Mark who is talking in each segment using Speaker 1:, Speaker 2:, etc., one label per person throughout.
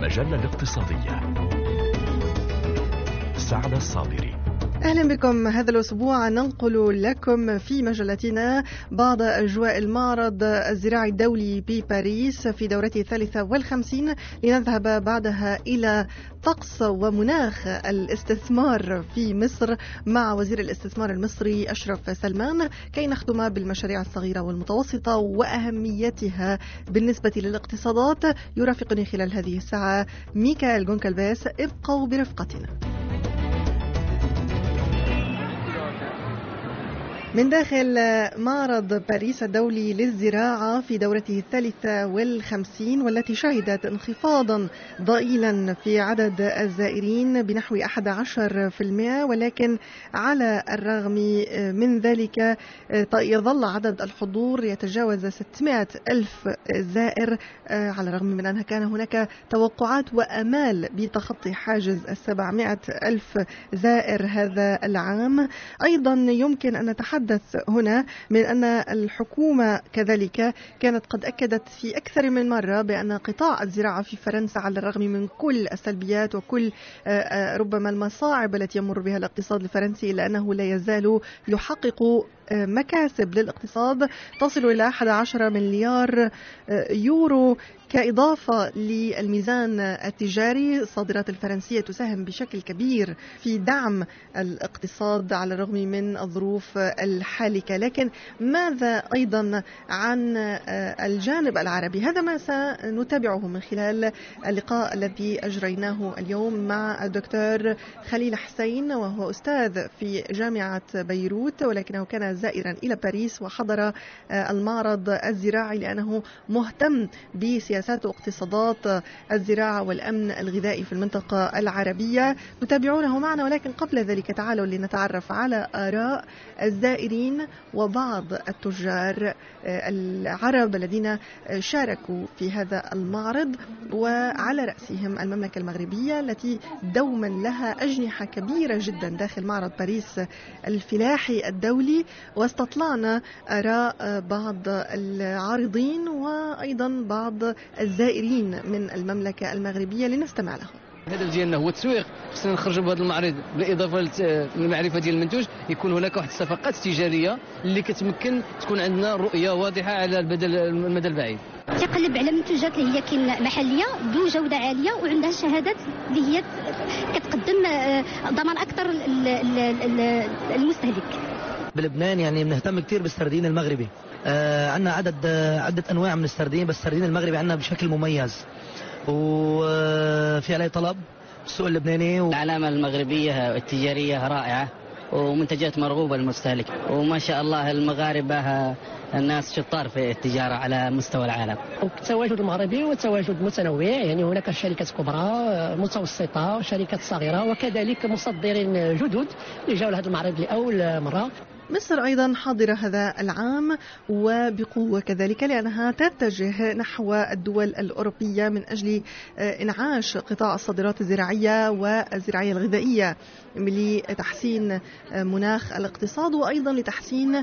Speaker 1: المجلة الاقتصادية سعد الصابري
Speaker 2: أهلا بكم هذا الأسبوع ننقل لكم في مجلتنا بعض أجواء المعرض الزراعي الدولي بباريس في دورته الثالثة والخمسين لنذهب بعدها إلى طقس ومناخ الاستثمار في مصر مع وزير الاستثمار المصري أشرف سلمان كي نختم بالمشاريع الصغيرة والمتوسطة وأهميتها بالنسبة للاقتصادات يرافقني خلال هذه الساعة ميكائيل جونكالباس ابقوا برفقتنا من داخل معرض باريس الدولي للزراعة في دورته الثالثة والخمسين والتي شهدت انخفاضا ضئيلا في عدد الزائرين بنحو 11% ولكن على الرغم من ذلك يظل عدد الحضور يتجاوز 600 ألف زائر على الرغم من أنها كان هناك توقعات وأمال بتخطي حاجز 700 ألف زائر هذا العام أيضا يمكن أن نتحدث نتحدث هنا من أن الحكومة كذلك كانت قد أكدت في أكثر من مرة بأن قطاع الزراعة في فرنسا على الرغم من كل السلبيات وكل ربما المصاعب التي يمر بها الاقتصاد الفرنسي إلا أنه لا يزال يحقق مكاسب للاقتصاد تصل إلى 11 مليار يورو كإضافة للميزان التجاري الصادرات الفرنسية تساهم بشكل كبير في دعم الاقتصاد على الرغم من الظروف الحالكة لكن ماذا أيضا عن الجانب العربي هذا ما سنتابعه من خلال اللقاء الذي أجريناه اليوم مع الدكتور خليل حسين وهو أستاذ في جامعة بيروت ولكنه كان زائرا إلى باريس وحضر المعرض الزراعي لأنه مهتم بسياسات واقتصادات الزراعة والأمن الغذائي في المنطقة العربية نتابعونه معنا ولكن قبل ذلك تعالوا لنتعرف على آراء الزائرين وبعض التجار العرب الذين شاركوا في هذا المعرض وعلى رأسهم المملكة المغربية التي دوما لها أجنحة كبيرة جدا داخل معرض باريس الفلاحي الدولي واستطلعنا آراء بعض العارضين وأيضا بعض الزائرين من المملكة المغربية لنستمع لهم
Speaker 3: الهدف ديالنا هو التسويق خصنا نخرجوا بهذا المعرض بالاضافه للمعرفه ديال المنتوج يكون هناك واحد الصفقات تجاريه اللي كتمكن تكون عندنا رؤيه واضحه على البدل المدى البعيد
Speaker 4: تقلب على منتوجات اللي هي كاين محليه ذو جوده عاليه وعندها شهادات اللي هي كتقدم ضمان اكثر للمستهلك
Speaker 5: بلبنان يعني بنهتم كثير بالسردين المغربي آه عندنا عدد آه عدة أنواع من السردين بس السردين المغربي عندنا بشكل مميز وفي عليه طلب السوق اللبناني
Speaker 6: و... العلامة المغربية التجارية رائعة ومنتجات مرغوبة للمستهلك وما شاء الله المغاربة الناس شطار في التجارة على مستوى العالم
Speaker 7: التواجد المغربي وتواجد متنوع يعني هناك شركات كبرى متوسطة شركات صغيرة وكذلك مصدرين جدد اللي جاوا لهذا المعرض لأول مرة
Speaker 2: مصر أيضا حاضرة هذا العام وبقوة كذلك لأنها تتجه نحو الدول الأوروبية من أجل إنعاش قطاع الصادرات الزراعية والزراعية الغذائية لتحسين مناخ الاقتصاد وأيضا لتحسين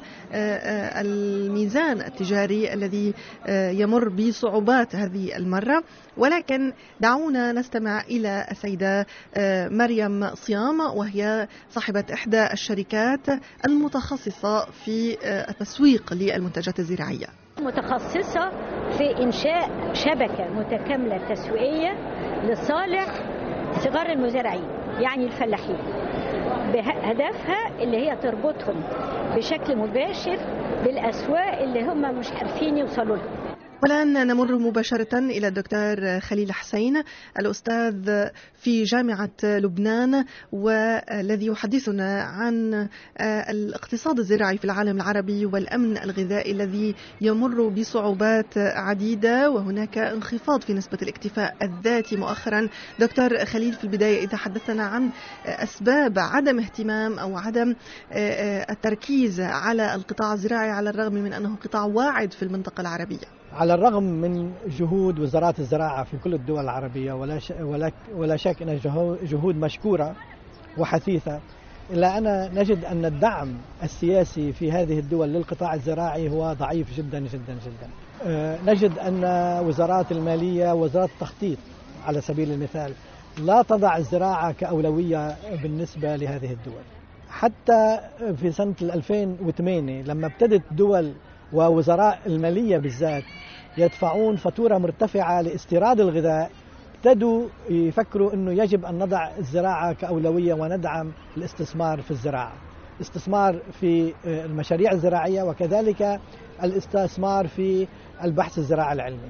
Speaker 2: الميزان التجاري الذي يمر بصعوبات هذه المرة ولكن دعونا نستمع إلى السيدة مريم صيام وهي صاحبة إحدى الشركات المتخصصة في التسويق للمنتجات الزراعية
Speaker 8: متخصصة في إنشاء شبكة متكاملة تسويقية لصالح صغار المزارعين يعني الفلاحين بهدفها اللي هي تربطهم بشكل مباشر بالأسواق اللي هم مش عارفين يوصلوا لها
Speaker 2: والآن نمر مباشرة إلى الدكتور خليل حسين الأستاذ في جامعة لبنان والذي يحدثنا عن الاقتصاد الزراعي في العالم العربي والأمن الغذائي الذي يمر بصعوبات عديدة وهناك انخفاض في نسبة الاكتفاء الذاتي مؤخرا دكتور خليل في البداية إذا حدثنا عن أسباب عدم اهتمام أو عدم التركيز على القطاع الزراعي على الرغم من أنه قطاع واعد في المنطقة العربية
Speaker 9: على الرغم من جهود وزارات الزراعة في كل الدول العربية ولا ولا ولا شك أن جهود مشكورة وحثيثة إلا أن نجد أن الدعم السياسي في هذه الدول للقطاع الزراعي هو ضعيف جدا جدا جدا نجد أن وزارات المالية وزارات التخطيط على سبيل المثال لا تضع الزراعة كأولوية بالنسبة لهذه الدول حتى في سنة 2008 لما ابتدت دول ووزراء المالية بالذات يدفعون فاتورة مرتفعة لاستيراد الغذاء ابتدوا يفكروا انه يجب ان نضع الزراعه كاولويه وندعم الاستثمار في الزراعه. استثمار في المشاريع الزراعيه وكذلك الاستثمار في البحث الزراعي العلمي.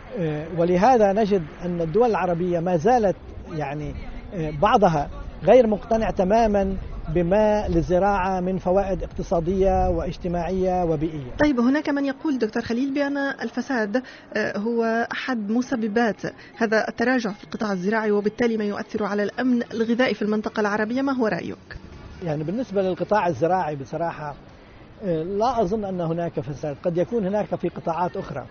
Speaker 9: ولهذا نجد ان الدول العربيه ما زالت يعني بعضها غير مقتنع تماما بما للزراعة من فوائد اقتصادية واجتماعية وبيئية
Speaker 2: طيب هناك من يقول دكتور خليل بأن الفساد هو أحد مسببات هذا التراجع في القطاع الزراعي وبالتالي ما يؤثر على الأمن الغذائي في المنطقة العربية ما هو رأيك؟
Speaker 9: يعني بالنسبة للقطاع الزراعي بصراحة لا أظن أن هناك فساد قد يكون هناك في قطاعات أخرى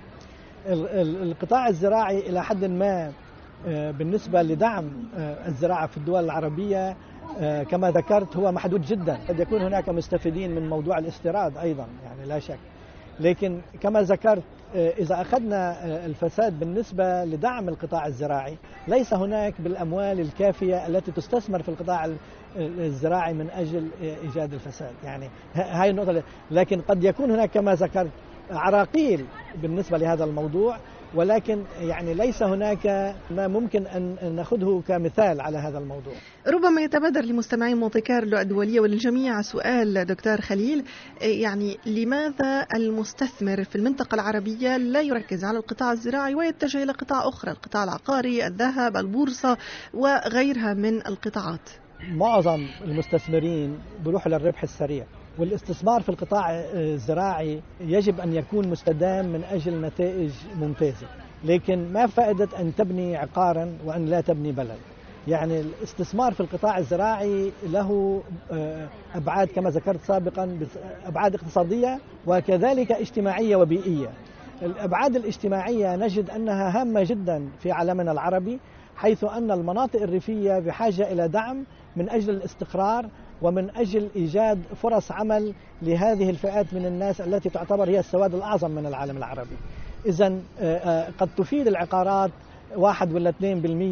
Speaker 9: القطاع الزراعي إلى حد ما بالنسبة لدعم الزراعة في الدول العربية كما ذكرت هو محدود جدا قد يكون هناك مستفيدين من موضوع الاستيراد أيضا يعني لا شك لكن كما ذكرت إذا أخذنا الفساد بالنسبة لدعم القطاع الزراعي ليس هناك بالأموال الكافية التي تستثمر في القطاع الزراعي من أجل إيجاد الفساد يعني هاي النقطة لكن قد يكون هناك كما ذكرت عراقيل بالنسبة لهذا الموضوع ولكن يعني ليس هناك ما ممكن ان ناخذه كمثال على هذا الموضوع.
Speaker 2: ربما يتبادر لمستمعي مونتي كارلو الدوليه وللجميع سؤال دكتور خليل يعني لماذا المستثمر في المنطقه العربيه لا يركز على القطاع الزراعي ويتجه الى قطاع اخرى، القطاع العقاري، الذهب، البورصه وغيرها من القطاعات؟
Speaker 9: معظم المستثمرين بيروحوا للربح السريع. والاستثمار في القطاع الزراعي يجب ان يكون مستدام من اجل نتائج ممتازه، لكن ما فائده ان تبني عقارا وان لا تبني بلد. يعني الاستثمار في القطاع الزراعي له ابعاد كما ذكرت سابقا ابعاد اقتصاديه وكذلك اجتماعيه وبيئيه. الابعاد الاجتماعيه نجد انها هامه جدا في عالمنا العربي حيث ان المناطق الريفيه بحاجه الى دعم من اجل الاستقرار ومن اجل ايجاد فرص عمل لهذه الفئات من الناس التي تعتبر هي السواد الاعظم من العالم العربي. اذا قد تفيد العقارات واحد ولا 2%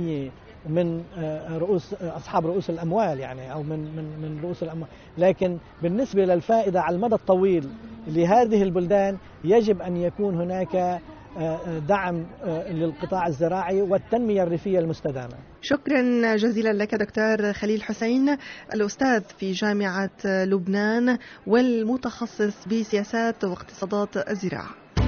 Speaker 9: من رؤوس اصحاب رؤوس الاموال يعني او من من من رؤوس الاموال، لكن بالنسبه للفائده على المدى الطويل لهذه البلدان يجب ان يكون هناك دعم للقطاع الزراعي والتنمية الريفية المستدامة
Speaker 2: شكرا جزيلا لك دكتور خليل حسين الأستاذ في جامعة لبنان والمتخصص بسياسات واقتصادات الزراعة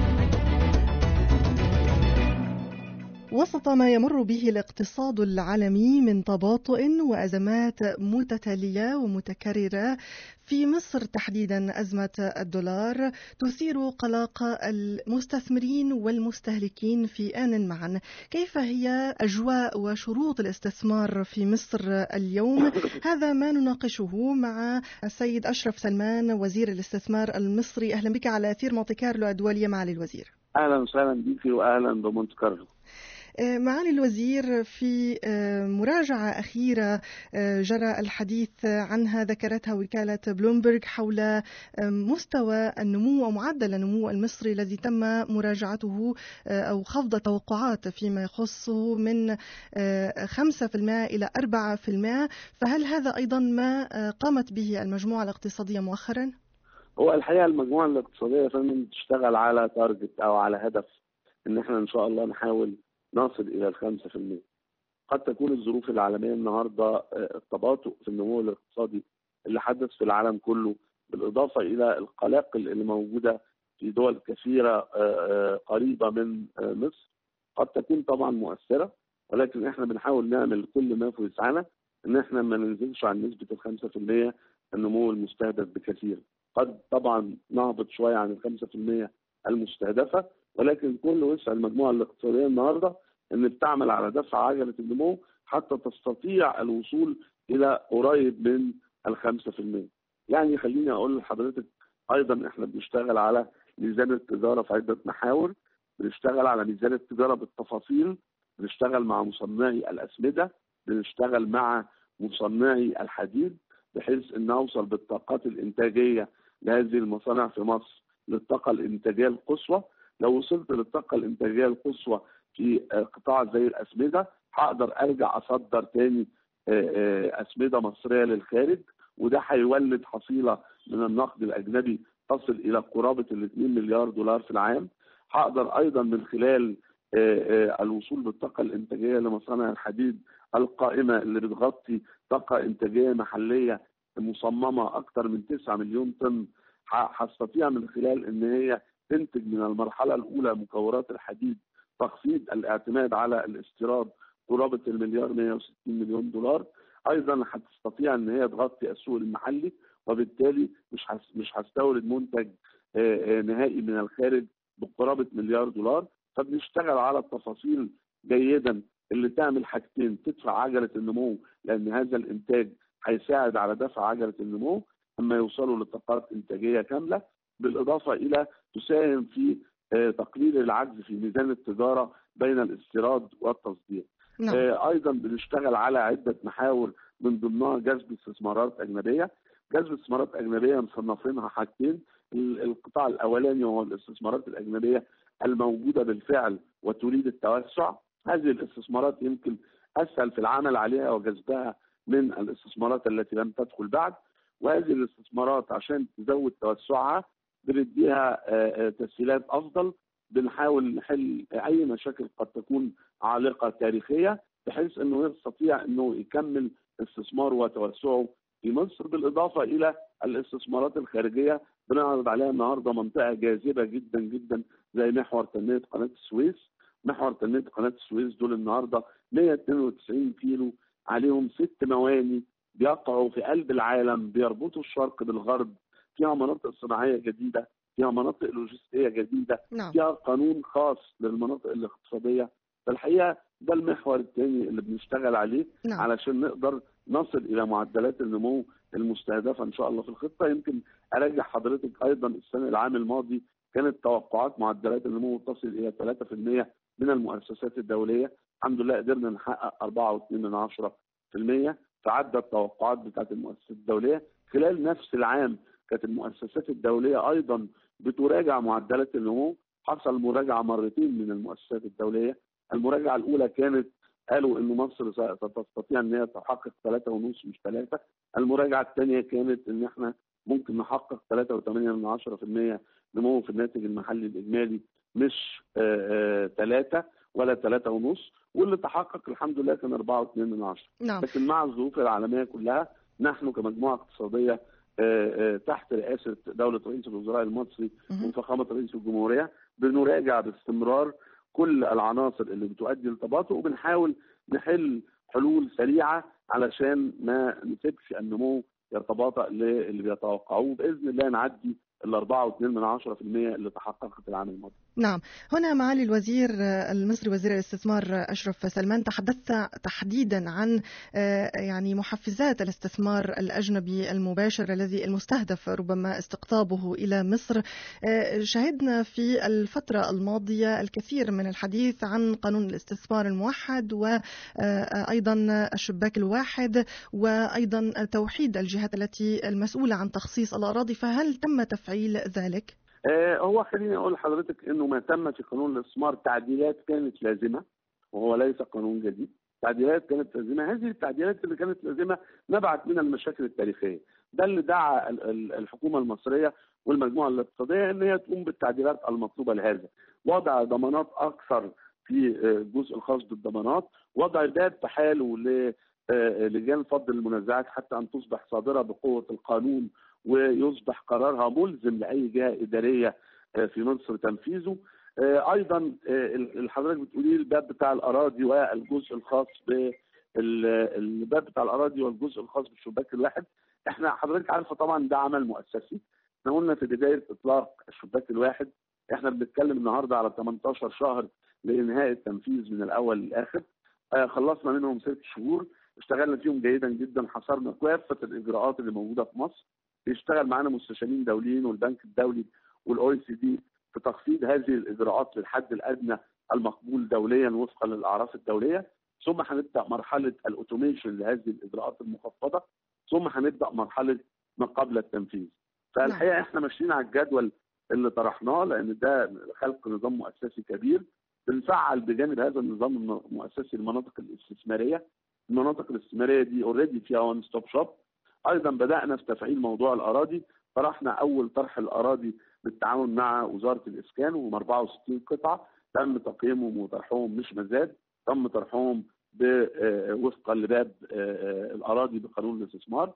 Speaker 2: وسط ما يمر به الاقتصاد العالمي من تباطؤ وازمات متتاليه ومتكرره في مصر تحديدا ازمه الدولار تثير قلق المستثمرين والمستهلكين في ان معا كيف هي اجواء وشروط الاستثمار في مصر اليوم هذا ما نناقشه مع السيد اشرف سلمان وزير الاستثمار المصري اهلا بك على اثير مونتي كارلو الدوليه معالي الوزير
Speaker 10: اهلا وسهلا بك واهلا بمونتي كارلو
Speaker 2: معالي الوزير في مراجعة أخيرة جرى الحديث عنها ذكرتها وكالة بلومبرج حول مستوى النمو ومعدل النمو المصري الذي تم مراجعته أو خفض توقعات فيما يخصه من 5% إلى 4% فهل هذا أيضا ما قامت به المجموعة الاقتصادية مؤخرا؟
Speaker 10: هو الحقيقة المجموعة الاقتصادية فندم بتشتغل على تارجت أو على هدف إن احنا إن شاء الله نحاول نصل الى الخمسة في المية قد تكون الظروف العالمية النهاردة التباطؤ في النمو الاقتصادي اللي حدث في العالم كله بالإضافة إلى القلاقل اللي موجودة في دول كثيرة قريبة من مصر قد تكون طبعا مؤثرة ولكن احنا بنحاول نعمل كل ما في وسعنا ان احنا ما ننزلش عن نسبة الخمسة في المية النمو المستهدف بكثير قد طبعا نهبط شوية عن الخمسة في المية المستهدفة ولكن كل وسع المجموعه الاقتصاديه النهارده ان بتعمل على دفع عجله النمو حتى تستطيع الوصول الى قريب من ال 5%. يعني خليني اقول لحضرتك ايضا احنا بنشتغل على ميزان التجاره في عده محاور، بنشتغل على ميزان التجاره بالتفاصيل، بنشتغل مع مصنعي الاسمده، بنشتغل مع مصنعي الحديد بحيث ان نوصل بالطاقات الانتاجيه لهذه المصانع في مصر للطاقه الانتاجيه القصوى لو وصلت للطاقة الإنتاجية القصوى في قطاع زي الاسمده هقدر ارجع اصدر تاني اسمده مصريه للخارج وده هيولد حصيله من النقد الاجنبي تصل الى قرابه ال 2 مليار دولار في العام هقدر ايضا من خلال الوصول بالطاقه الانتاجيه لمصانع الحديد القائمه اللي بتغطي طاقه انتاجيه محليه مصممه اكثر من 9 مليون طن هستطيع من خلال ان هي تنتج من المرحله الاولى مكورات الحديد تخفيض الاعتماد على الاستيراد قرابه المليار 160 مليون دولار ايضا هتستطيع ان هي تغطي السوق المحلي وبالتالي مش مش هستورد منتج نهائي من الخارج بقرابه مليار دولار فبنشتغل على التفاصيل جيدا اللي تعمل حاجتين تدفع عجله النمو لان هذا الانتاج هيساعد على دفع عجله النمو اما يوصلوا لطاقات انتاجيه كامله بالاضافه الى تساهم في تقليل العجز في ميزان التجاره بين الاستيراد والتصدير. نعم. ايضا بنشتغل على عده محاور من ضمنها جذب استثمارات اجنبيه. جذب استثمارات اجنبيه مصنفينها حاجتين القطاع الاولاني هو الاستثمارات الاجنبيه الموجوده بالفعل وتريد التوسع هذه الاستثمارات يمكن اسهل في العمل عليها وجذبها من الاستثمارات التي لم تدخل بعد وهذه الاستثمارات عشان تزود توسعها بنديها تسهيلات افضل بنحاول نحل اي مشاكل قد تكون عالقه تاريخيه بحيث انه يستطيع انه يكمل استثماره وتوسعه في مصر بالاضافه الى الاستثمارات الخارجيه بنعرض عليها النهارده منطقه جاذبه جدا جدا زي محور تنميه قناه السويس محور تنميه قناه السويس دول النهارده 192 كيلو عليهم ست مواني بيقعوا في قلب العالم بيربطوا الشرق بالغرب فيها مناطق صناعيه جديده فيها مناطق لوجستيه جديده
Speaker 2: نعم.
Speaker 10: فيها قانون خاص للمناطق الاقتصاديه فالحقيقه ده المحور الثاني اللي بنشتغل عليه
Speaker 2: نعم.
Speaker 10: علشان نقدر نصل الى معدلات النمو المستهدفه ان شاء الله في الخطه يمكن ارجع حضرتك ايضا السنه العام الماضي كانت توقعات معدلات النمو تصل الى 3% من المؤسسات الدوليه الحمد لله قدرنا نحقق 4.2% تعدى التوقعات بتاعت المؤسسات الدوليه خلال نفس العام كانت المؤسسات الدوليه ايضا بتراجع معدلات النمو حصل مراجعه مرتين من المؤسسات الدوليه المراجعه الاولى كانت قالوا ان مصر ستستطيع ان هي تحقق 3 ونص مش 3 المراجعه الثانيه كانت ان احنا ممكن نحقق 3.8% نمو في الناتج المحلي الاجمالي مش 3 ولا 3 ونص واللي تحقق الحمد لله كان 4.2 من عشرة
Speaker 2: نعم.
Speaker 10: لكن مع الظروف العالميه كلها نحن كمجموعه اقتصاديه تحت رئاسه دوله رئيس الوزراء المصري وفخامه رئيس الجمهوريه بنراجع باستمرار كل العناصر اللي بتؤدي للتباطؤ وبنحاول نحل حلول سريعه علشان ما نسيبش النمو يتباطأ للي بيتوقعوه باذن الله نعدي ال 4.2 من 10% اللي تحققت العام الماضي.
Speaker 2: نعم، هنا معالي الوزير المصري وزير الاستثمار اشرف سلمان تحدثت تحديدا عن يعني محفزات الاستثمار الاجنبي المباشر الذي المستهدف ربما استقطابه الى مصر. شهدنا في الفتره الماضيه الكثير من الحديث عن قانون الاستثمار الموحد وايضا الشباك الواحد وايضا توحيد الجهات التي المسؤوله عن تخصيص الاراضي، فهل تم تفعيل ذلك؟
Speaker 10: هو خليني اقول لحضرتك انه ما تم في قانون الاستثمار تعديلات كانت لازمه وهو ليس قانون جديد تعديلات كانت لازمه هذه التعديلات اللي كانت لازمه نبعت منها المشاكل التاريخيه ده اللي دعا الحكومه المصريه والمجموعه الاقتصاديه ان هي تقوم بالتعديلات المطلوبه لهذا وضع ضمانات اكثر في الجزء الخاص بالضمانات وضع باب تحاله لجان فض المنازعات حتى ان تصبح صادره بقوه القانون ويصبح قرارها ملزم لاي جهه اداريه في مصر تنفيذه ايضا حضرتك بتقولي الباب بتاع الاراضي والجزء الخاص بالباب بتاع الاراضي والجزء الخاص بالشباك الواحد احنا حضرتك عارفه طبعا ده عمل مؤسسي احنا قلنا في بدايه اطلاق الشباك الواحد احنا بنتكلم النهارده على 18 شهر لانهاء التنفيذ من الاول للاخر خلصنا منهم ست شهور اشتغلنا فيهم جيدا جدا حصرنا كافه الاجراءات اللي موجوده في مصر بيشتغل معانا مستشارين دوليين والبنك الدولي والاو سي دي في تخفيض هذه الاجراءات للحد الادنى المقبول دوليا وفقا للاعراف الدوليه ثم هنبدا مرحله الاوتوميشن لهذه الاجراءات المخفضه ثم هنبدا مرحله ما قبل التنفيذ فالحقيقه احنا ماشيين على الجدول اللي طرحناه لان ده خلق نظام مؤسسي كبير بنفعل بجانب هذا النظام المؤسسي المناطق الاستثماريه المناطق الاستثماريه دي اوريدي فيها وان ستوب شوب ايضا بدانا في تفعيل موضوع الاراضي طرحنا اول طرح الاراضي بالتعاون مع وزاره الاسكان وهم 64 قطعه تم تقييمهم وطرحهم مش مزاد تم طرحهم وفقا لباب الاراضي بقانون الاستثمار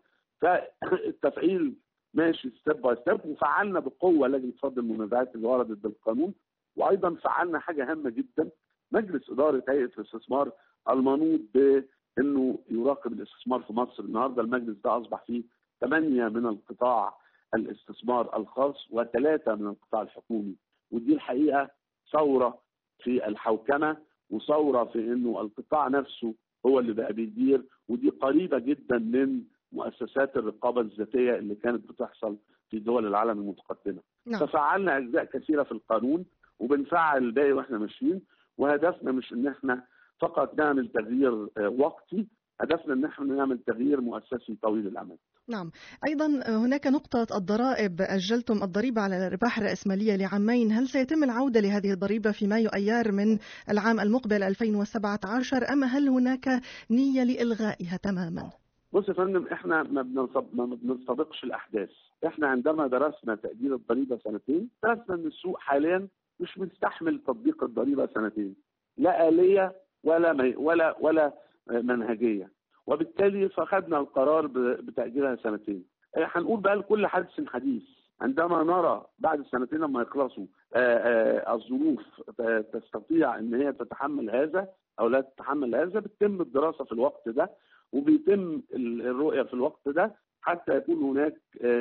Speaker 10: فالتفعيل ماشي ستيب باي ستيب وفعلنا بقوه لجنه فض المنازعات اللي وردت بالقانون وايضا فعلنا حاجه هامه جدا مجلس اداره هيئه الاستثمار المنوط بانه يراقب الاستثمار في مصر النهارده المجلس ده اصبح فيه ثمانيه من القطاع الاستثمار الخاص وثلاثه من القطاع الحكومي ودي الحقيقه ثوره في الحوكمه وثوره في انه القطاع نفسه هو اللي بقى بيدير ودي قريبه جدا من مؤسسات الرقابه الذاتيه اللي كانت بتحصل في دول العالم المتقدمه.
Speaker 2: نعم.
Speaker 10: ففعلنا اجزاء كثيره في القانون وبنفعل الباقي واحنا ماشيين وهدفنا مش ان احنا فقط نعمل تغيير وقتي هدفنا ان احنا نعمل تغيير مؤسسي طويل الامد.
Speaker 2: نعم أيضا هناك نقطة الضرائب أجلتم الضريبة على الأرباح الرأسمالية لعامين هل سيتم العودة لهذه الضريبة في مايو أيار من العام المقبل 2017 أم هل هناك نية لإلغائها تماما؟
Speaker 10: بص يا فندم احنا ما ما بنستبقش الاحداث، احنا عندما درسنا تاجيل الضريبه سنتين، درسنا ان السوق حاليا مش مستحمل تطبيق الضريبه سنتين، لا اليه ولا مي ولا ولا منهجيه، وبالتالي فخدنا القرار بتاجيلها سنتين. هنقول بقى لكل حادث حديث عندما نرى بعد السنتين لما يخلصوا الظروف تستطيع ان هي تتحمل هذا او لا تتحمل هذا بتتم الدراسه في الوقت ده وبيتم الرؤيه في الوقت ده حتى يكون هناك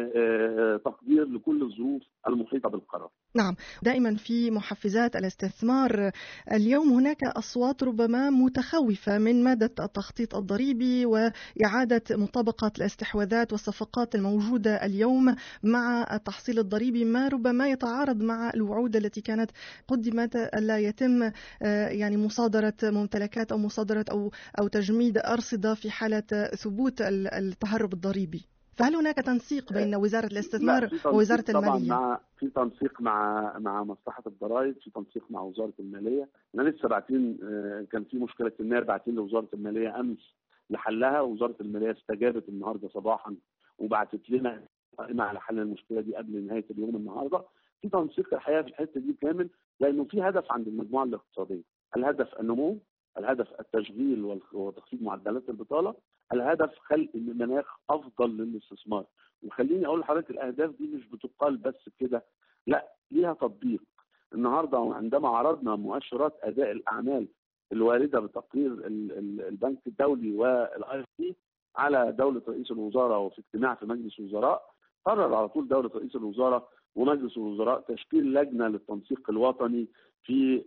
Speaker 10: تقدير لكل الظروف المحيطه بالقرار.
Speaker 2: نعم، دائما في محفزات الاستثمار اليوم هناك اصوات ربما متخوفه من ماده التخطيط الضريبي واعاده مطابقه الاستحواذات والصفقات الموجوده اليوم مع التحصيل الضريبي ما ربما يتعارض مع الوعود التي كانت قدمت لا يتم يعني مصادره ممتلكات او مصادره او او تجميد ارصده في حاله ثبوت التهرب الضريبي. فهل هناك تنسيق بين وزاره الاستثمار ووزاره الماليه؟
Speaker 10: طبعا مع في تنسيق مع مع مصلحه الضرائب، في تنسيق مع وزاره الماليه، احنا لسه باعتين كان في مشكله النار باعتين لوزاره الماليه امس لحلها ووزاره الماليه استجابت النهارده صباحا وبعتت لنا قائمه على حل المشكله دي قبل نهايه اليوم النهارده، في تنسيق الحقيقه في الحته دي كامل لانه في هدف عند المجموعه الاقتصاديه، الهدف النمو، الهدف التشغيل وتخفيض معدلات البطاله، الهدف خلق مناخ افضل للاستثمار وخليني اقول لحضرتك الاهداف دي مش بتقال بس كده لا ليها تطبيق النهارده عندما عرضنا مؤشرات اداء الاعمال الوارده بتقرير البنك الدولي والاي بي على دوله رئيس الوزراء وفي اجتماع في مجلس الوزراء قرر على طول دوله رئيس الوزراء ومجلس الوزراء تشكيل لجنه للتنسيق الوطني في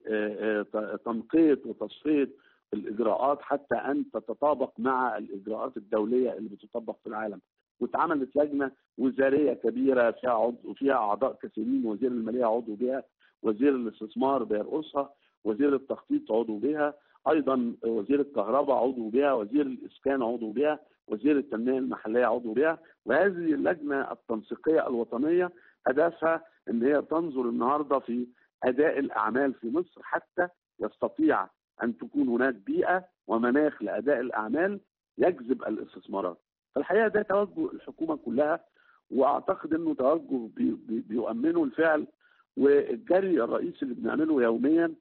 Speaker 10: تنقية وتصفيه الاجراءات حتى ان تتطابق مع الاجراءات الدوليه اللي بتطبق في العالم واتعملت لجنه وزاريه كبيره فيها عضو فيها اعضاء كثيرين وزير الماليه عضو بها وزير الاستثمار بيرقصها وزير التخطيط عضو بها ايضا وزير الكهرباء عضو بها وزير الاسكان عضو بها وزير التنميه المحليه عضو بها وهذه اللجنه التنسيقيه الوطنيه هدفها ان هي تنظر النهارده في اداء الاعمال في مصر حتى يستطيع ان تكون هناك بيئه ومناخ لاداء الاعمال يجذب الاستثمارات. فالحقيقه ده توجه الحكومه كلها واعتقد انه توجه بي بي بيؤمنه الفعل والجري الرئيسي اللي بنعمله يوميا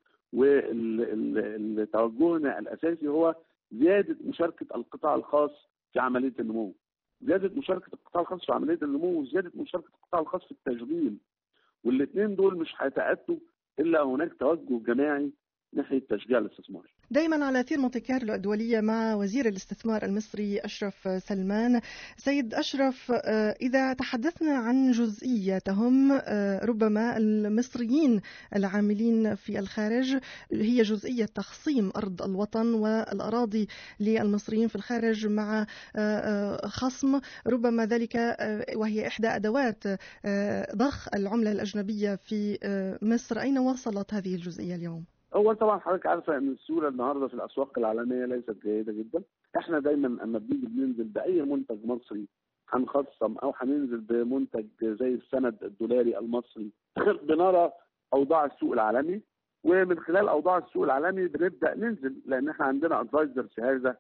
Speaker 10: وتوجهنا الاساسي هو زياده مشاركه القطاع الخاص في عمليه النمو. زياده مشاركه القطاع الخاص في عمليه النمو وزياده مشاركه القطاع الخاص في التشغيل. والاثنين دول مش هيتاتوا الا هناك توجه جماعي ناحيه تشجيع الاستثمار.
Speaker 2: دائما على اثير مونتي كارلو الدوليه مع وزير الاستثمار المصري اشرف سلمان. سيد اشرف اذا تحدثنا عن جزئيه تهم ربما المصريين العاملين في الخارج هي جزئيه تخصيم ارض الوطن والاراضي للمصريين في الخارج مع خصم ربما ذلك وهي احدى ادوات ضخ العمله الاجنبيه في مصر، اين وصلت هذه الجزئيه اليوم؟
Speaker 10: اول طبعا حضرتك عارفه ان السيوله النهارده في الاسواق العالميه ليست جيده جدا احنا دايما اما بنيجي بننزل باي منتج مصري هنخصم او هننزل بمنتج زي السند الدولاري المصري بنرى اوضاع السوق العالمي ومن خلال اوضاع السوق العالمي بنبدا ننزل لان احنا عندنا ادفايزر في هذا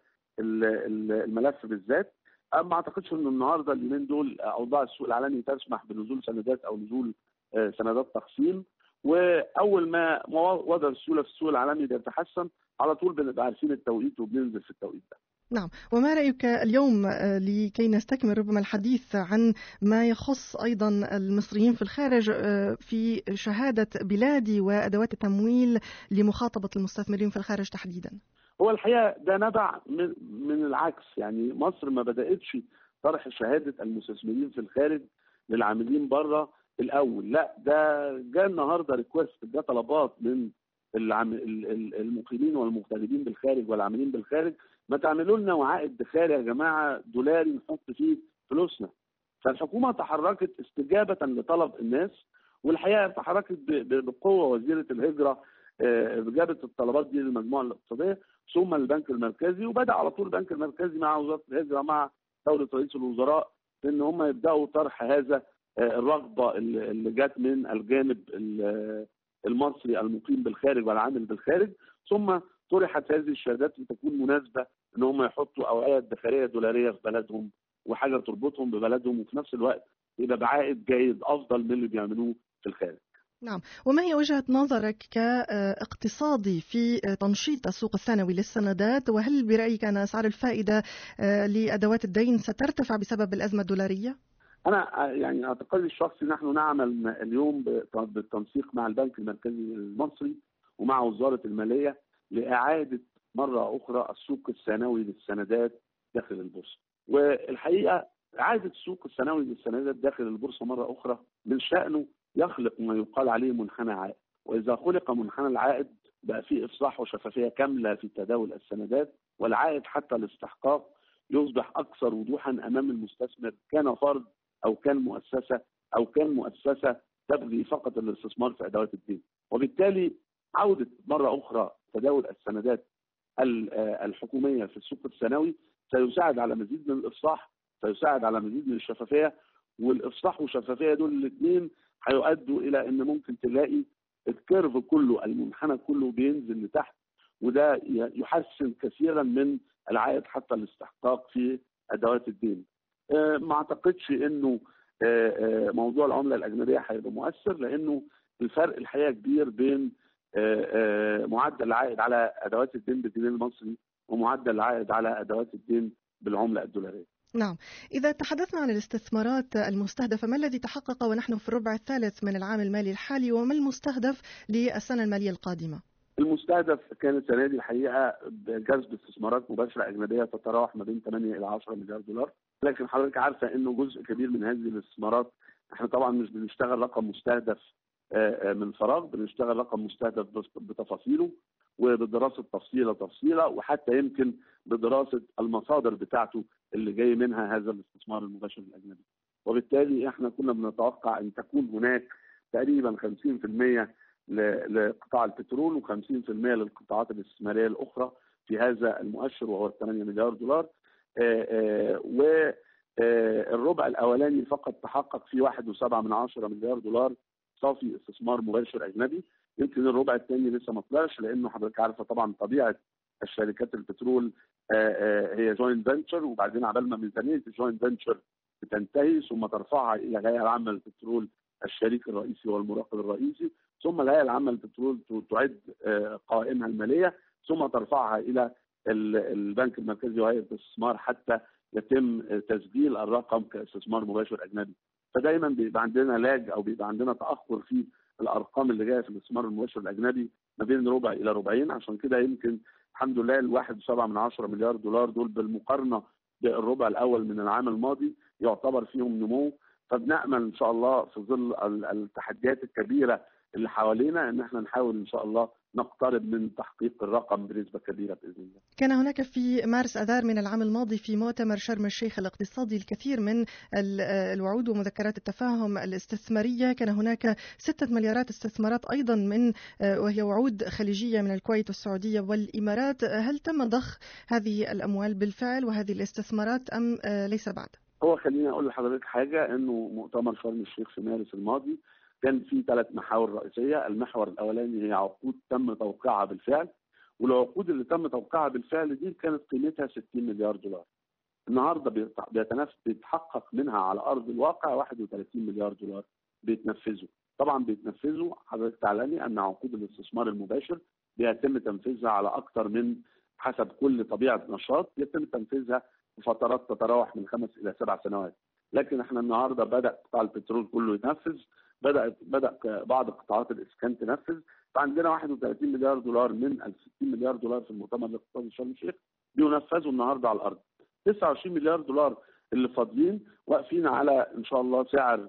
Speaker 10: الملف بالذات ما اعتقدش ان النهارده اليومين دول اوضاع السوق العالمي تسمح بنزول سندات او نزول سندات تخصيم واول ما وضع السيوله في السوق العالمي بيتحسن على طول بنبقى عارفين التوقيت وبننزل في التوقيت ده.
Speaker 2: نعم وما رأيك اليوم لكي نستكمل ربما الحديث عن ما يخص أيضا المصريين في الخارج في شهادة بلادي وأدوات التمويل لمخاطبة المستثمرين في الخارج تحديدا
Speaker 10: هو الحقيقة ده نبع من, من العكس يعني مصر ما بدأتش طرح شهادة المستثمرين في الخارج للعاملين بره الأول لا ده جاء النهاردة ريكوست ده طلبات من المقيمين والمغتربين بالخارج والعاملين بالخارج ما تعملوا لنا وعاء ادخاري يا جماعه دولاري نحط فيه فلوسنا فالحكومه تحركت استجابه لطلب الناس والحقيقه تحركت بقوه وزيره الهجره جابت الطلبات دي للمجموعه الاقتصاديه ثم البنك المركزي وبدا على طول البنك المركزي مع وزاره الهجره مع دوله رئيس الوزراء ان هم يبداوا طرح هذا الرغبه اللي جت من الجانب المصري المقيم بالخارج والعامل بالخارج ثم طرحت هذه الشهادات لتكون مناسبه ان هم يحطوا اوعيه ادخاريه دولاريه في بلدهم وحاجه تربطهم ببلدهم وفي نفس الوقت يبقى بعائد جيد افضل من اللي بيعملوه في الخارج.
Speaker 2: نعم وما هي وجهة نظرك كاقتصادي في تنشيط السوق الثانوي للسندات وهل برأيك أن أسعار الفائدة لأدوات الدين سترتفع بسبب الأزمة الدولارية؟
Speaker 10: أنا يعني اعتقادي الشخصي نحن نعمل اليوم بالتنسيق مع البنك المركزي المصري ومع وزارة المالية لإعادة مرة أخرى السوق الثانوي للسندات داخل البورصة والحقيقة إعادة السوق الثانوي للسندات داخل البورصة مرة أخرى من شأنه يخلق ما يقال عليه منحنى عائد وإذا خلق منحنى العائد بقى فيه إصلاح وشفافية كاملة في تداول السندات والعائد حتى الاستحقاق يصبح أكثر وضوحا أمام المستثمر كان فرد أو كان مؤسسة أو كان مؤسسة تبغي فقط الاستثمار في أدوات الدين وبالتالي عودة مرة أخرى تداول السندات الحكومية في السوق الثانوي سيساعد على مزيد من الإصلاح سيساعد على مزيد من الشفافية والإصلاح والشفافية دول الاثنين هيؤدوا إلى أن ممكن تلاقي الكيرف كله المنحنى كله بينزل لتحت وده يحسن كثيرا من العائد حتى الاستحقاق في أدوات الدين ما أعتقدش أنه موضوع العملة الأجنبية هيبقى مؤثر لأنه الفرق الحقيقة كبير بين معدل العائد على ادوات الدين بالجنيه المصري ومعدل العائد على ادوات الدين بالعمله الدولاريه.
Speaker 2: نعم، إذا تحدثنا عن الاستثمارات المستهدفة، ما الذي تحقق ونحن في الربع الثالث من العام المالي الحالي وما المستهدف للسنة المالية القادمة؟
Speaker 10: المستهدف كان السنة دي الحقيقة بجذب استثمارات مباشرة أجنبية تتراوح ما بين 8 إلى 10 مليار دولار، لكن حضرتك عارفة إنه جزء كبير من هذه الاستثمارات احنا طبعا مش بنشتغل رقم مستهدف من فراغ بنشتغل رقم مستهدف بتفاصيله وبدراسه تفصيله تفصيله وحتى يمكن بدراسه المصادر بتاعته اللي جاي منها هذا الاستثمار المباشر الاجنبي. وبالتالي احنا كنا بنتوقع ان تكون هناك تقريبا 50% لقطاع البترول و50% للقطاعات الاستثماريه الاخرى في هذا المؤشر وهو 8 مليار دولار. والربع الاولاني فقط تحقق فيه 1.7 من عشرة مليار دولار صافي استثمار مباشر اجنبي يمكن الربع الثاني لسه ما طلعش لانه حضرتك عارفه طبعا طبيعه الشركات البترول هي جوينت فينتشر وبعدين عبال ما ميزانيه الجوينت فينتشر بتنتهي ثم ترفعها الى الهيئه العامه للبترول الشريك الرئيسي والمراقب الرئيسي ثم الهيئه العامه للبترول تعد قوائمها الماليه ثم ترفعها الى البنك المركزي وهيئه الاستثمار حتى يتم تسجيل الرقم كاستثمار مباشر اجنبي فدايما بيبقى عندنا لاج او بيبقى عندنا تاخر في الارقام اللي جايه في الاستثمار المباشر الاجنبي ما بين ربع الى ربعين عشان كده يمكن الحمد لله الواحد وسبعة من عشرة مليار دولار دول بالمقارنه بالربع الاول من العام الماضي يعتبر فيهم نمو فبنامل ان شاء الله في ظل التحديات الكبيره اللي حوالينا ان احنا نحاول ان شاء الله نقترب من تحقيق الرقم بنسبه كبيره باذن الله.
Speaker 2: كان هناك في مارس اذار من العام الماضي في مؤتمر شرم الشيخ الاقتصادي الكثير من الوعود ومذكرات التفاهم الاستثماريه، كان هناك ستة مليارات استثمارات ايضا من وهي وعود خليجيه من الكويت والسعوديه والامارات، هل تم ضخ هذه الاموال بالفعل وهذه الاستثمارات ام ليس بعد؟
Speaker 10: هو خليني اقول لحضرتك حاجه انه مؤتمر شرم الشيخ في مارس الماضي كان في ثلاث محاور رئيسيه، المحور الاولاني هي عقود تم توقيعها بالفعل والعقود اللي تم توقيعها بالفعل دي كانت قيمتها 60 مليار دولار. النهارده بيتنفذ بيتحقق منها على ارض الواقع 31 مليار دولار بيتنفذوا. طبعا بيتنفذوا حضرتك تعلمي ان عقود الاستثمار المباشر بيتم تنفيذها على اكثر من حسب كل طبيعه نشاط يتم تنفيذها بفترات تتراوح من خمس الى سبع سنوات لكن احنا النهارده بدا قطاع البترول كله ينفذ بدا بدا بعض قطاعات الاسكان تنفذ فعندنا 31 مليار دولار من ال 60 مليار دولار في المؤتمر الاقتصادي شرم الشيخ بينفذوا النهارده على الارض 29 مليار دولار اللي فاضيين واقفين على ان شاء الله سعر